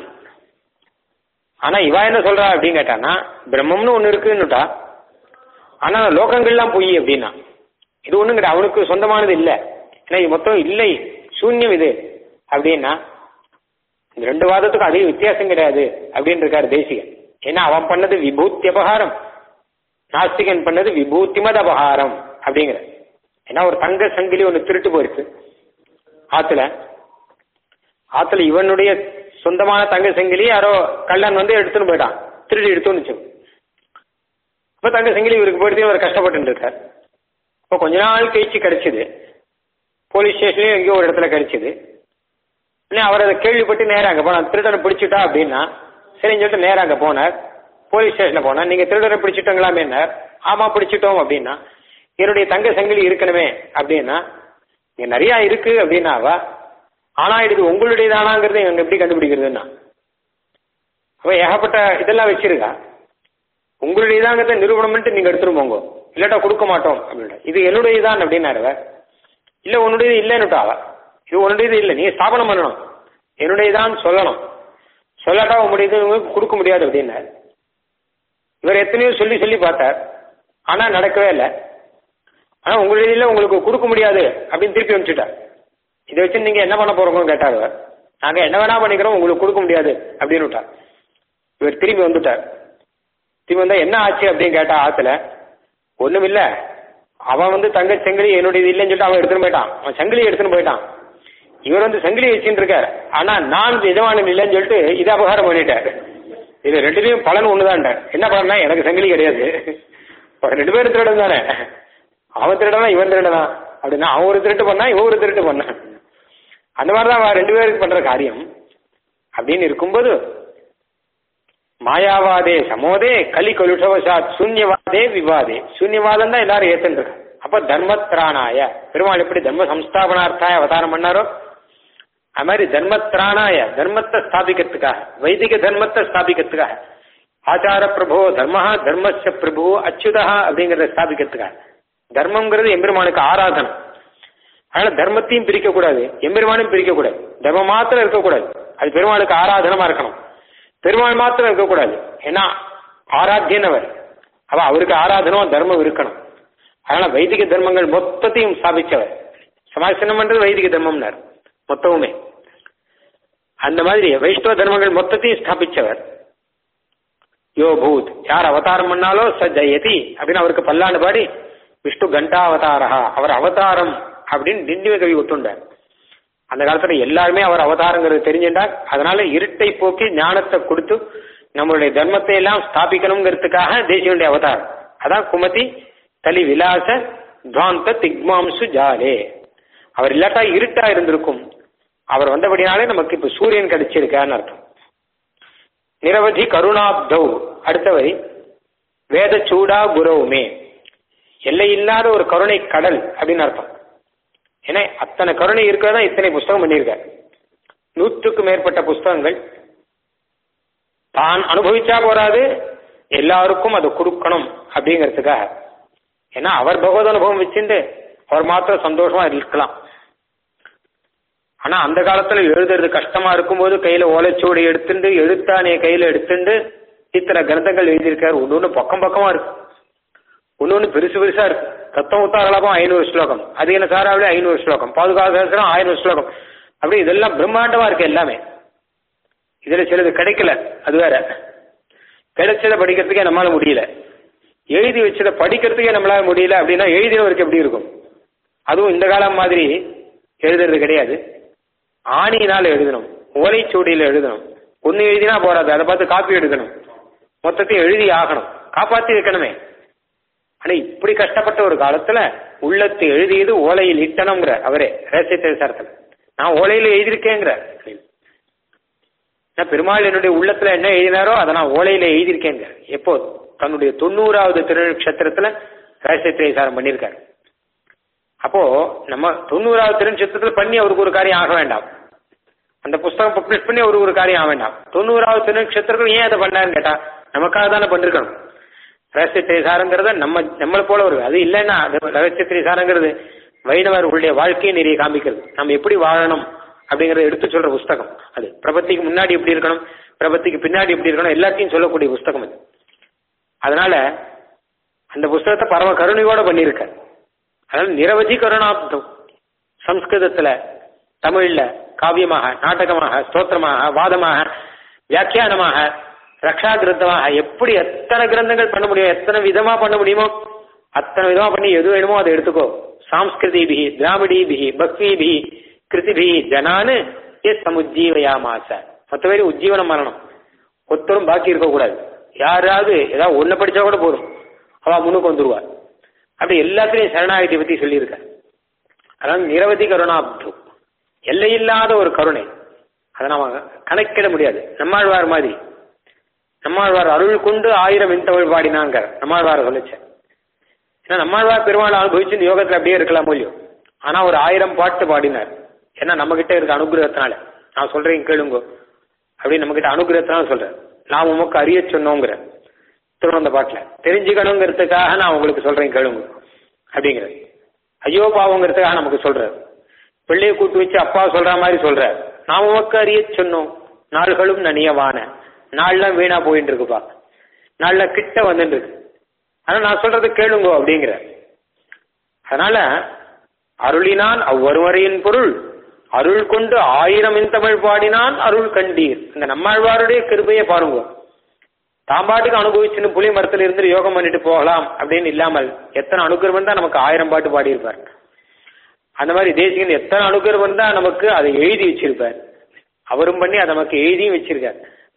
ஆனா இவா என்ன சொல்றா அப்படின்னு கேட்டானா பிரம்மம்னு ஒண்ணு இருக்குன்னுட்டா ஆனா லோகங்கள்லாம் பொய் அப்படின்னா இது ஒண்ணுங்கிற அவனுக்கு சொந்தமானது இல்ல ஏன்னா இது மொத்தம் இல்லை சூன்யம் இது அப்படின்னா இந்த ரெண்டு வாதத்துக்கும் அதிக வித்தியாசம் கிடையாது அப்படின்னு இருக்காரு தேசிகன் ஏன்னா அவன் பண்ணது விபூத்தி அபகாரம் நாஸ்திகன் பண்ணது விபூத்திமத அபகாரம் அப்படிங்கிற ஏன்னா ஒரு தங்க சங்கிலி ஒன்று திருட்டு போயிருக்கு ஆத்துல ஆத்துல இவனுடைய சொந்தமான தங்க சங்கிலி யாரோ கள்ளன் வந்து எடுத்துன்னு போயிட்டான் திருடி எடுத்துன்னு வச்சு அப்ப தங்க சங்கிலி இவருக்கு போயிட்டு இவர் கஷ்டப்பட்டு இருக்கார் இப்போ கொஞ்ச நாள் கழிச்சு கிடைச்சது போலீஸ் ஸ்டேஷன்லயும் எங்கேயோ ஒரு இடத்துல கிடைச்சது இல்லை அவர் அதை கேள்விப்பட்டு நேரம் அங்கே போனார் திருடனை பிடிச்சிட்டா அப்படின்னா சரின்னு சொல்லிட்டு நேரம் அங்கே போனார் போலீஸ் ஸ்டேஷனில் போனார் நீங்கள் திருடனை பிடிச்சிட்டோங்களாமேனார் ஆமாம் பிடிச்சிட்டோம் அப்படின்னா என்னுடைய தங்க சங்கிலி இருக்கணுமே அப்படின்னா இங்கே நிறையா இருக்கு அப்படின்னாவா ஆனா இது உங்களுடைய தானாங்கிறத இவங்க எப்படி கண்டுபிடிக்கிறதுன்னா அவ ஏகப்பட்ட இதெல்லாம் வச்சிருக்கா உங்களுடையதாங்கிறத நிரூபணம் பண்ணிட்டு நீங்க எடுத்துட்டு போங்க இல்லாட்டா கொடுக்க மாட்டோம் அப்படின்ட்டு இது என்னுடையதான் அப்படின்னாரு அவ. இல்ல உன்னுடையது இல்லைன்னுட்டா அவ இது உன்னுடையது இல்லை நீ ஸ்தாபனம் பண்ணணும் என்னுடையதான் சொல்லணும் சொல்லாட்டா உங்களுடையது உங்களுக்கு கொடுக்க முடியாது அப்படின்னாரு இவர் எத்தனையோ சொல்லி சொல்லி பார்த்தார் ஆனா நடக்கவே இல்லை ஆனா உங்களுடையதுல உங்களுக்கு கொடுக்க முடியாது அப்படின்னு திருப்பி அனுப்பிச்சுட்டார் இதை வச்சு நீங்க என்ன பண்ண போறோம்னு கேட்டார் அவர் நாங்க என்ன வேணா பண்ணிக்கிறோம் உங்களுக்கு கொடுக்க முடியாது அப்படின்னு விட்டார் இவர் திரும்பி வந்துட்டார் திரும்பி வந்தா என்ன ஆச்சு அப்படின்னு கேட்டா ஆத்துல ஒண்ணும் இல்ல அவன் வந்து தங்க செங்கிலி என்னுடைய இல்லைன்னு சொல்லிட்டு அவன் எடுத்துன்னு போயிட்டான் அவன் சங்கிலி எடுத்துன்னு போயிட்டான் இவர் வந்து சங்கிலி வச்சுட்டு இருக்காரு ஆனா நான் எஜமானன் இல்லைன்னு சொல்லிட்டு இதை அபகாரம் பண்ணிட்டார் இது ரெண்டுலையும் பலன் ஒண்ணுதான்ட்டார் என்ன பலன்னா எனக்கு சங்கிலி கிடையாது இப்ப ரெண்டு பேரும் திருடன் தானே அவன் திருடனா இவன் திருடனா அப்படின்னா அவன் ஒரு திருட்டு பண்ணா இவன் ஒரு திருட்டு பண்ணான் அந்த மாதிரிதான் அவன் ரெண்டு பேருக்கு பண்ற காரியம் அப்படின்னு இருக்கும்போது மாயாவாதே சமோதே கலி கலுஷவசாத் சூன்யவாதே விவாதே சூன்யவாதம் தான் எல்லாரும் ஏத்துருக்காங்க அப்ப தர்மத்ராணாய பெருமாள் எப்படி தர்ம சம்ஸ்தாபனார்த்தாய அவதாரம் பண்ணாரோ அது மாதிரி தர்மத்ராணாய தர்மத்தை ஸ்தாபிக்கிறதுக்காக வைதிக தர்மத்தை ஸ்தாபிக்கிறதுக்காக ஆச்சார பிரபோ தர்மஹா தர்மஸ்ய பிரபு அச்சுதா அப்படிங்கறத ஸ்தாபிக்கிறதுக்காக தர்மம்ங்கிறது எம்பெருமானுக்கு ஆராதனம் அதனால தர்மத்தையும் பிரிக்க கூடாது எம்பெருமானையும் பிரிக்க கூடாது தர்மம் மாத்திரம் இருக்கக்கூடாது அது பெருமாளுக்கு ஆராதனமா இருக்கணும் பெருமாள் மாத்திரம் இருக்கக்கூடாது ஏன்னா ஆராத்தியன் அவர் அவ அவருக்கு ஆராதனம் தர்மம் இருக்கணும் அதனால வைதிக தர்மங்கள் மொத்தத்தையும் ஸ்தாபிச்சவர் சமாசனம் பண்றது வைதிக தர்மம்னார் மொத்தமுமே அந்த மாதிரி வைஷ்ணவ தர்மங்கள் மொத்தத்தையும் ஸ்தாபிச்சவர் யோ பூத் யார் அவதாரம் பண்ணாலோ ச ஜெயதி அப்படின்னு அவருக்கு பல்லாண்டு பாடி விஷ்ணு கண்டாவதாரா அவர் அவதாரம் அப்படின்னு திண்டிவ கவி விட்டுண்டார் அந்த காலத்துல எல்லாருமே அவர் அவதாரங்கிறது தெரிஞ்சுட்டார் அதனால இருட்டை போக்கி ஞானத்தை கொடுத்து நம்மளுடைய தர்மத்தை எல்லாம் ஸ்தாபிக்கணுங்கிறதுக்காக தேசியனுடைய அவதாரம் அதான் குமதி தலி விலாச துவாந்த திக்மாம்சு ஜாலே அவர் இல்லாட்டா இருட்டா இருந்திருக்கும் அவர் வந்தபடினாலே நமக்கு இப்ப சூரியன் கிடைச்சிருக்கான்னு அர்த்தம் நிரவதி கருணாப்தௌ அடுத்தவரை வேத சூடா குரவுமே எல்லை இல்லாத ஒரு கருணை கடல் அப்படின்னு அர்த்தம் ஏன்னா அத்தனை கருணை இருக்கிறதா இத்தனை புஸ்தகம் பண்ணியிருக்கார் நூற்றுக்கும் மேற்பட்ட புஸ்தகங்கள் தான் அனுபவிச்சா போறாது எல்லாருக்கும் அதை கொடுக்கணும் அப்படிங்கிறதுக்காக ஏன்னா அவர் பகவத் அனுபவம் வச்சுட்டு அவர் மாத்திரம் சந்தோஷமா இருக்கலாம் ஆனா அந்த காலத்துல எழுதுறது கஷ்டமா இருக்கும்போது கையில ஓலைச்சுவடி எடுத்துட்டு எழுத்தானே கையில எடுத்துட்டு இத்தனை கிரந்தங்கள் எழுதியிருக்காரு ஒன்று ஒன்று பக்கம் பக்கமா இருக்கு ஒன்று ஒன்று பெருசு பெருசா இருக்கு தத்தம் உத்தாரலாபம் ஐநூறு ஸ்லோகம் அது என்ன சாராவில ஐநூறு ஸ்லோகம் பாதுகாப்பு ஆயிரம் ஸ்லோகம் அப்படி இதெல்லாம் பிரம்மாண்டமா இருக்கு எல்லாமே இதுல சிலது கிடைக்கல அது வேற கிடைச்சதை படிக்கிறதுக்கே நம்மளால முடியல எழுதி வச்சதை படிக்கிறதுக்கே நம்மளால முடியல அப்படின்னா எழுதினவருக்கு எப்படி இருக்கும் அதுவும் இந்த காலம் மாதிரி எழுதுறது கிடையாது ஆணியினால் எழுதணும் ஓலைச்சுவடியில் எழுதணும் ஒன்னு எழுதினா போறாது அதை பார்த்து காப்பி எடுக்கணும் மொத்தத்தையும் எழுதி ஆகணும் காப்பாத்தி வைக்கணுமே ஆனா இப்படி கஷ்டப்பட்ட ஒரு காலத்துல உள்ளத்தை எழுதியது ஓலையில் இட்டணுங்கிற அவரே ரகசியத்தை சாரத்துல நான் ஓலையில எழுதியிருக்கேங்கிற நான் பெருமாள் என்னுடைய உள்ளத்துல என்ன எழுதினாரோ அதை நான் ஓலையில எழுதியிருக்கேங்க எப்போ தன்னுடைய தொண்ணூறாவது திருநட்சத்திரத்துல ரகசியத்தை சாரம் பண்ணியிருக்காரு அப்போ நம்ம தொண்ணூறாவது திருநட்சத்திரத்துல பண்ணி அவருக்கு ஒரு காரியம் ஆக வேண்டாம் அந்த புஸ்தகம் பப்ளிஷ் பண்ணி அவருக்கு ஒரு காரியம் ஆக வேண்டாம் தொண்ணூறாவது திருநட்சத்திரத்துல ஏன் அதை பண்ணாருன்னு கேட்டா நமக்காக தானே பண்ணிருக்கணும் ரகசிய திரைசாரங்கிறத நம்ம நம்மளை போல ஒரு அது இல்லைன்னா அது ரகசிய திரைசாரங்கிறது வைணவர்களுடைய வாழ்க்கையை நிறைய காமிக்கிறது நம்ம எப்படி வாழணும் அப்படிங்கறத எடுத்து சொல்ற புஸ்தகம் அது பிரபத்திக்கு முன்னாடி எப்படி இருக்கணும் பிரபத்திக்கு பின்னாடி எப்படி இருக்கணும் எல்லாத்தையும் சொல்லக்கூடிய புஸ்தகம் அது அதனால அந்த புஸ்தகத்தை பரம கருணையோட பண்ணியிருக்க அதனால நிரவதி கருணாப்தம் சம்ஸ்கிருதத்துல தமிழ்ல காவியமாக நாடகமாக ஸ்தோத்திரமாக வாதமாக வியாக்கியானமாக ரக்ஷா கிரந்தமாக எப்படி எத்தனை கிரந்தங்கள் பண்ண முடியும் எத்தனை விதமா பண்ண முடியுமோ அத்தனை விதமா பண்ணி எது வேணுமோ அதை எடுத்துக்கோ சாம்ஸ்கிருதிபிகி திராவிடிபிகி பக்திபிகி கிருதிபி ஜனானு எஸ் சமுஜீவயாமாச மற்ற பேர் உஜ்ஜீவனம் பண்ணணும் ஒத்தரும் பாக்கி இருக்கக்கூடாது யாராவது ஏதாவது ஒண்ணு படிச்சா கூட போதும் அவ முன்னுக்கு வந்துருவா அப்படி எல்லாத்துலயும் சரணாகதி பத்தி சொல்லியிருக்க அதாவது நிரவதி கருணாப்து எல்லையில்லாத ஒரு கருணை அதை நாம கணக்கிட முடியாது நம்மாழ்வார் மாதிரி நம்மாழ்வார் அருள் கொண்டு ஆயிரம் இன்தமிழ் பாடினாங்க நம்மாழ்வார் சொல்லிச்சேன் ஏன்னா நம்மாழ்வார் பெருமாள் அனுபவிச்சு யோகத்துல அப்படியே இருக்கலாம் மூலியம் ஆனா ஒரு ஆயிரம் பாட்டு பாடினார் ஏன்னா நம்ம கிட்ட இருக்க அனுகிரகத்தினால நான் சொல்றேன் கேளுங்க அப்படின்னு நம்ம கிட்ட அனுகிரகத்தினால சொல்றேன் நான் உமக்கு அறிய சொன்னோங்கிற திருவந்த பாட்டுல தெரிஞ்சுக்கணுங்கிறதுக்காக நான் உங்களுக்கு சொல்றேன் கேளுங்க அப்படிங்கிற ஐயோ பாவங்கிறதுக்காக நமக்கு சொல்றாரு பிள்ளையை கூட்டு வச்சு அப்பா சொல்ற மாதிரி சொல்ற நான் உமக்கு அறிய சொன்னோம் நாள்களும் நனியவான நாள்லாம் வீணா போயிட்டு இருக்குப்பா நாள்ல கிட்ட வந்துட்டு இருக்கு ஆனா நான் சொல்றது கேளுங்க அப்படிங்கிற அதனால அருளினான் அவ்வொருவரையின் பொருள் அருள் கொண்டு ஆயிரம் தமிழ் பாடினான் அருள் கண்டீர் இந்த நம்மாழ்வாருடைய கிருபையை பாருங்க தாம்பாட்டுக்கு அனுபவிச்சுன்னு புளி மரத்துல இருந்து யோகம் பண்ணிட்டு போகலாம் அப்படின்னு இல்லாமல் எத்தனை அனுகிரகம் தான் நமக்கு ஆயிரம் பாட்டு பாடியிருப்பார் அந்த மாதிரி தேசிகன் எத்தனை அனுகிரகம் தான் நமக்கு அதை எழுதி வச்சிருப்பார் அவரும் பண்ணி அதை நமக்கு எழுதியும் வச்சிருக்கார்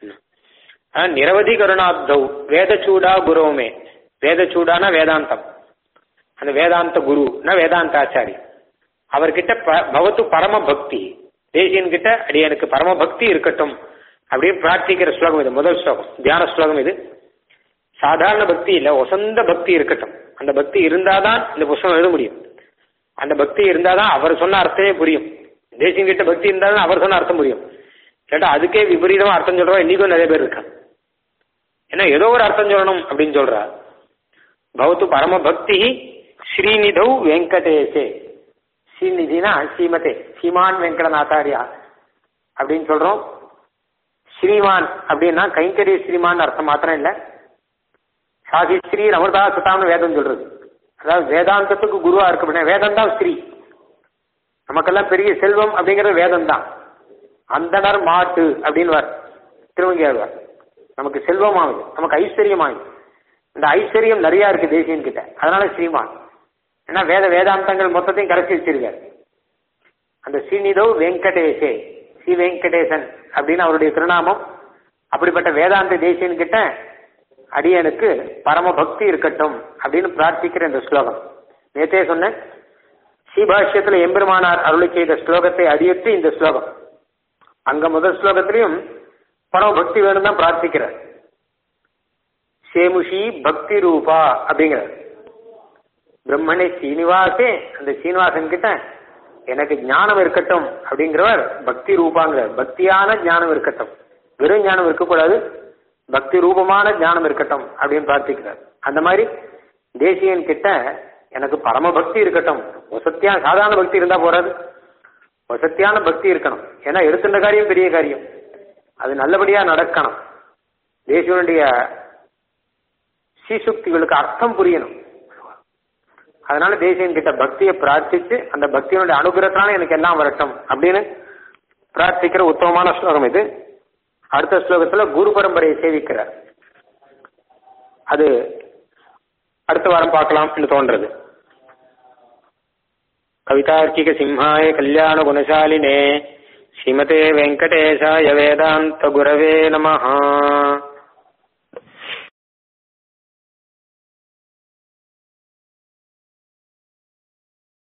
நிரவதி கருணாப்தௌ வேதச்சூடா குருவுமே வேதச்சூடானா வேதாந்தம் அந்த வேதாந்த குருனா வேதாந்த ஆச்சாரி அவர்கிட்ட பவத்து பரம பக்தி தேசியன் கிட்ட அடி எனக்கு பரம பக்தி இருக்கட்டும் அப்படின்னு பிரார்த்திக்கிற ஸ்லோகம் இது முதல் ஸ்லோகம் தியான ஸ்லோகம் இது சாதாரண பக்தி இல்ல ஒசந்த பக்தி இருக்கட்டும் அந்த பக்தி இருந்தாதான் இந்த புஸ்தகம் எழுத முடியும் அந்த பக்தி இருந்தாதான் அவர் சொன்ன அர்த்தமே புரியும் தேசியம் கிட்ட பக்தி இருந்தாதான் அவர் சொன்ன அர்த்தம் புரியும் கேட்டா அதுக்கே விபரீதமா அர்த்தம் சொல்றவா இன்னைக்கும் நிறைய பேர் இருக்கா ஏன்னா ஏதோ ஒரு அர்த்தம் சொல்லணும் அப்படின்னு சொல்றா பவத்து பரம பக்தி ஸ்ரீநிதௌ வெங்கடேசே ஸ்ரீநிதினா ஸ்ரீமதே ஸ்ரீமான் வெங்கடநாத்தாரியா அப்படின்னு சொல்றோம் ஸ்ரீமான் அப்படின்னா கைங்கரிய ஸ்ரீமான் அர்த்தம் மாத்திரம் இல்ல சாதி ஸ்ரீ அமிர்தா சுதாம்னு வேதம் சொல்றது அதாவது வேதாந்தத்துக்கு குருவா இருக்கு அப்படின்னா வேதம் தான் ஸ்ரீ நமக்கெல்லாம் பெரிய செல்வம் அப்படிங்கிறது வேதம் தான் அந்தனர் மாட்டு அப்படின்னு வார் திருவங்கியாழ்வார் நமக்கு செல்வமாகுது நமக்கு ஐஸ்வர்யமாகுது இந்த ஐஸ்வர்யம் நிறைய இருக்கு தேசியன் கிட்ட அதனால ஸ்ரீமான் ஏன்னா வேத வேதாந்தங்கள் மொத்தத்தையும் கரைச்சி வச்சிருக்காரு அந்த ஸ்ரீநிதோ வெங்கடேசே ஸ்ரீ வெங்கடேசன் அப்படின்னு அவருடைய திருநாமம் அப்படிப்பட்ட வேதாந்த தேசியன் கிட்ட அடியனுக்கு பரம பக்தி இருக்கட்டும் அப்படின்னு பிரார்த்திக்கிற இந்த ஸ்லோகம் நேத்தே சொன்னேன் ஸ்ரீபாஷ்யத்துல எம்பெருமானார் அருளை செய்த ஸ்லோகத்தை அடியிட்டு இந்த ஸ்லோகம் அங்க முதல் ஸ்லோகத்திலையும் பரம பக்தி வேணும் தான் பிரார்த்திக்கிறார் சேமுஷி பக்தி ரூபா அப்படிங்கிறார் பிரம்மணி சீனிவாசே அந்த சீனிவாசன் கிட்ட எனக்கு ஞானம் இருக்கட்டும் அப்படிங்கிறவர் பக்தி ரூபாங்கிறார் பக்தியான ஞானம் இருக்கட்டும் வெறும் ஞானம் இருக்கக்கூடாது பக்தி ரூபமான ஞானம் இருக்கட்டும் அப்படின்னு பிரார்த்திக்கிறார் அந்த மாதிரி தேசியன் கிட்ட எனக்கு பரம பக்தி இருக்கட்டும் வசத்தியா சாதாரண பக்தி இருந்தா போறாது வசத்தியான பக்தி இருக்கணும் ஏன்னா எடுத்துட்ட காரியம் பெரிய காரியம் அது நல்லபடியா நடக்கணும் தேசியனுடைய சீசுக்திகளுக்கு அர்த்தம் புரியணும் அதனால தேசியன் கிட்ட பக்தியை பிரார்த்திச்சு அந்த பக்தியினுடைய அனுகிரகத்தினால எனக்கு எல்லாம் வரட்டும் அப்படின்னு பிரார்த்திக்கிற உத்தமமான ஸ்லோகம் இது அடுத்த ஸ்லோகத்துல குரு பரம்பரையை சேவிக்கிறார் அது அடுத்த வாரம் பார்க்கலாம் என்று தோன்றது கவிதார்க்கிக சிம்ஹாய கல்யாண குணசாலினே ஸ்ரீமதே வெங்கடேஷாய வேதாந்த குரவே நமஹா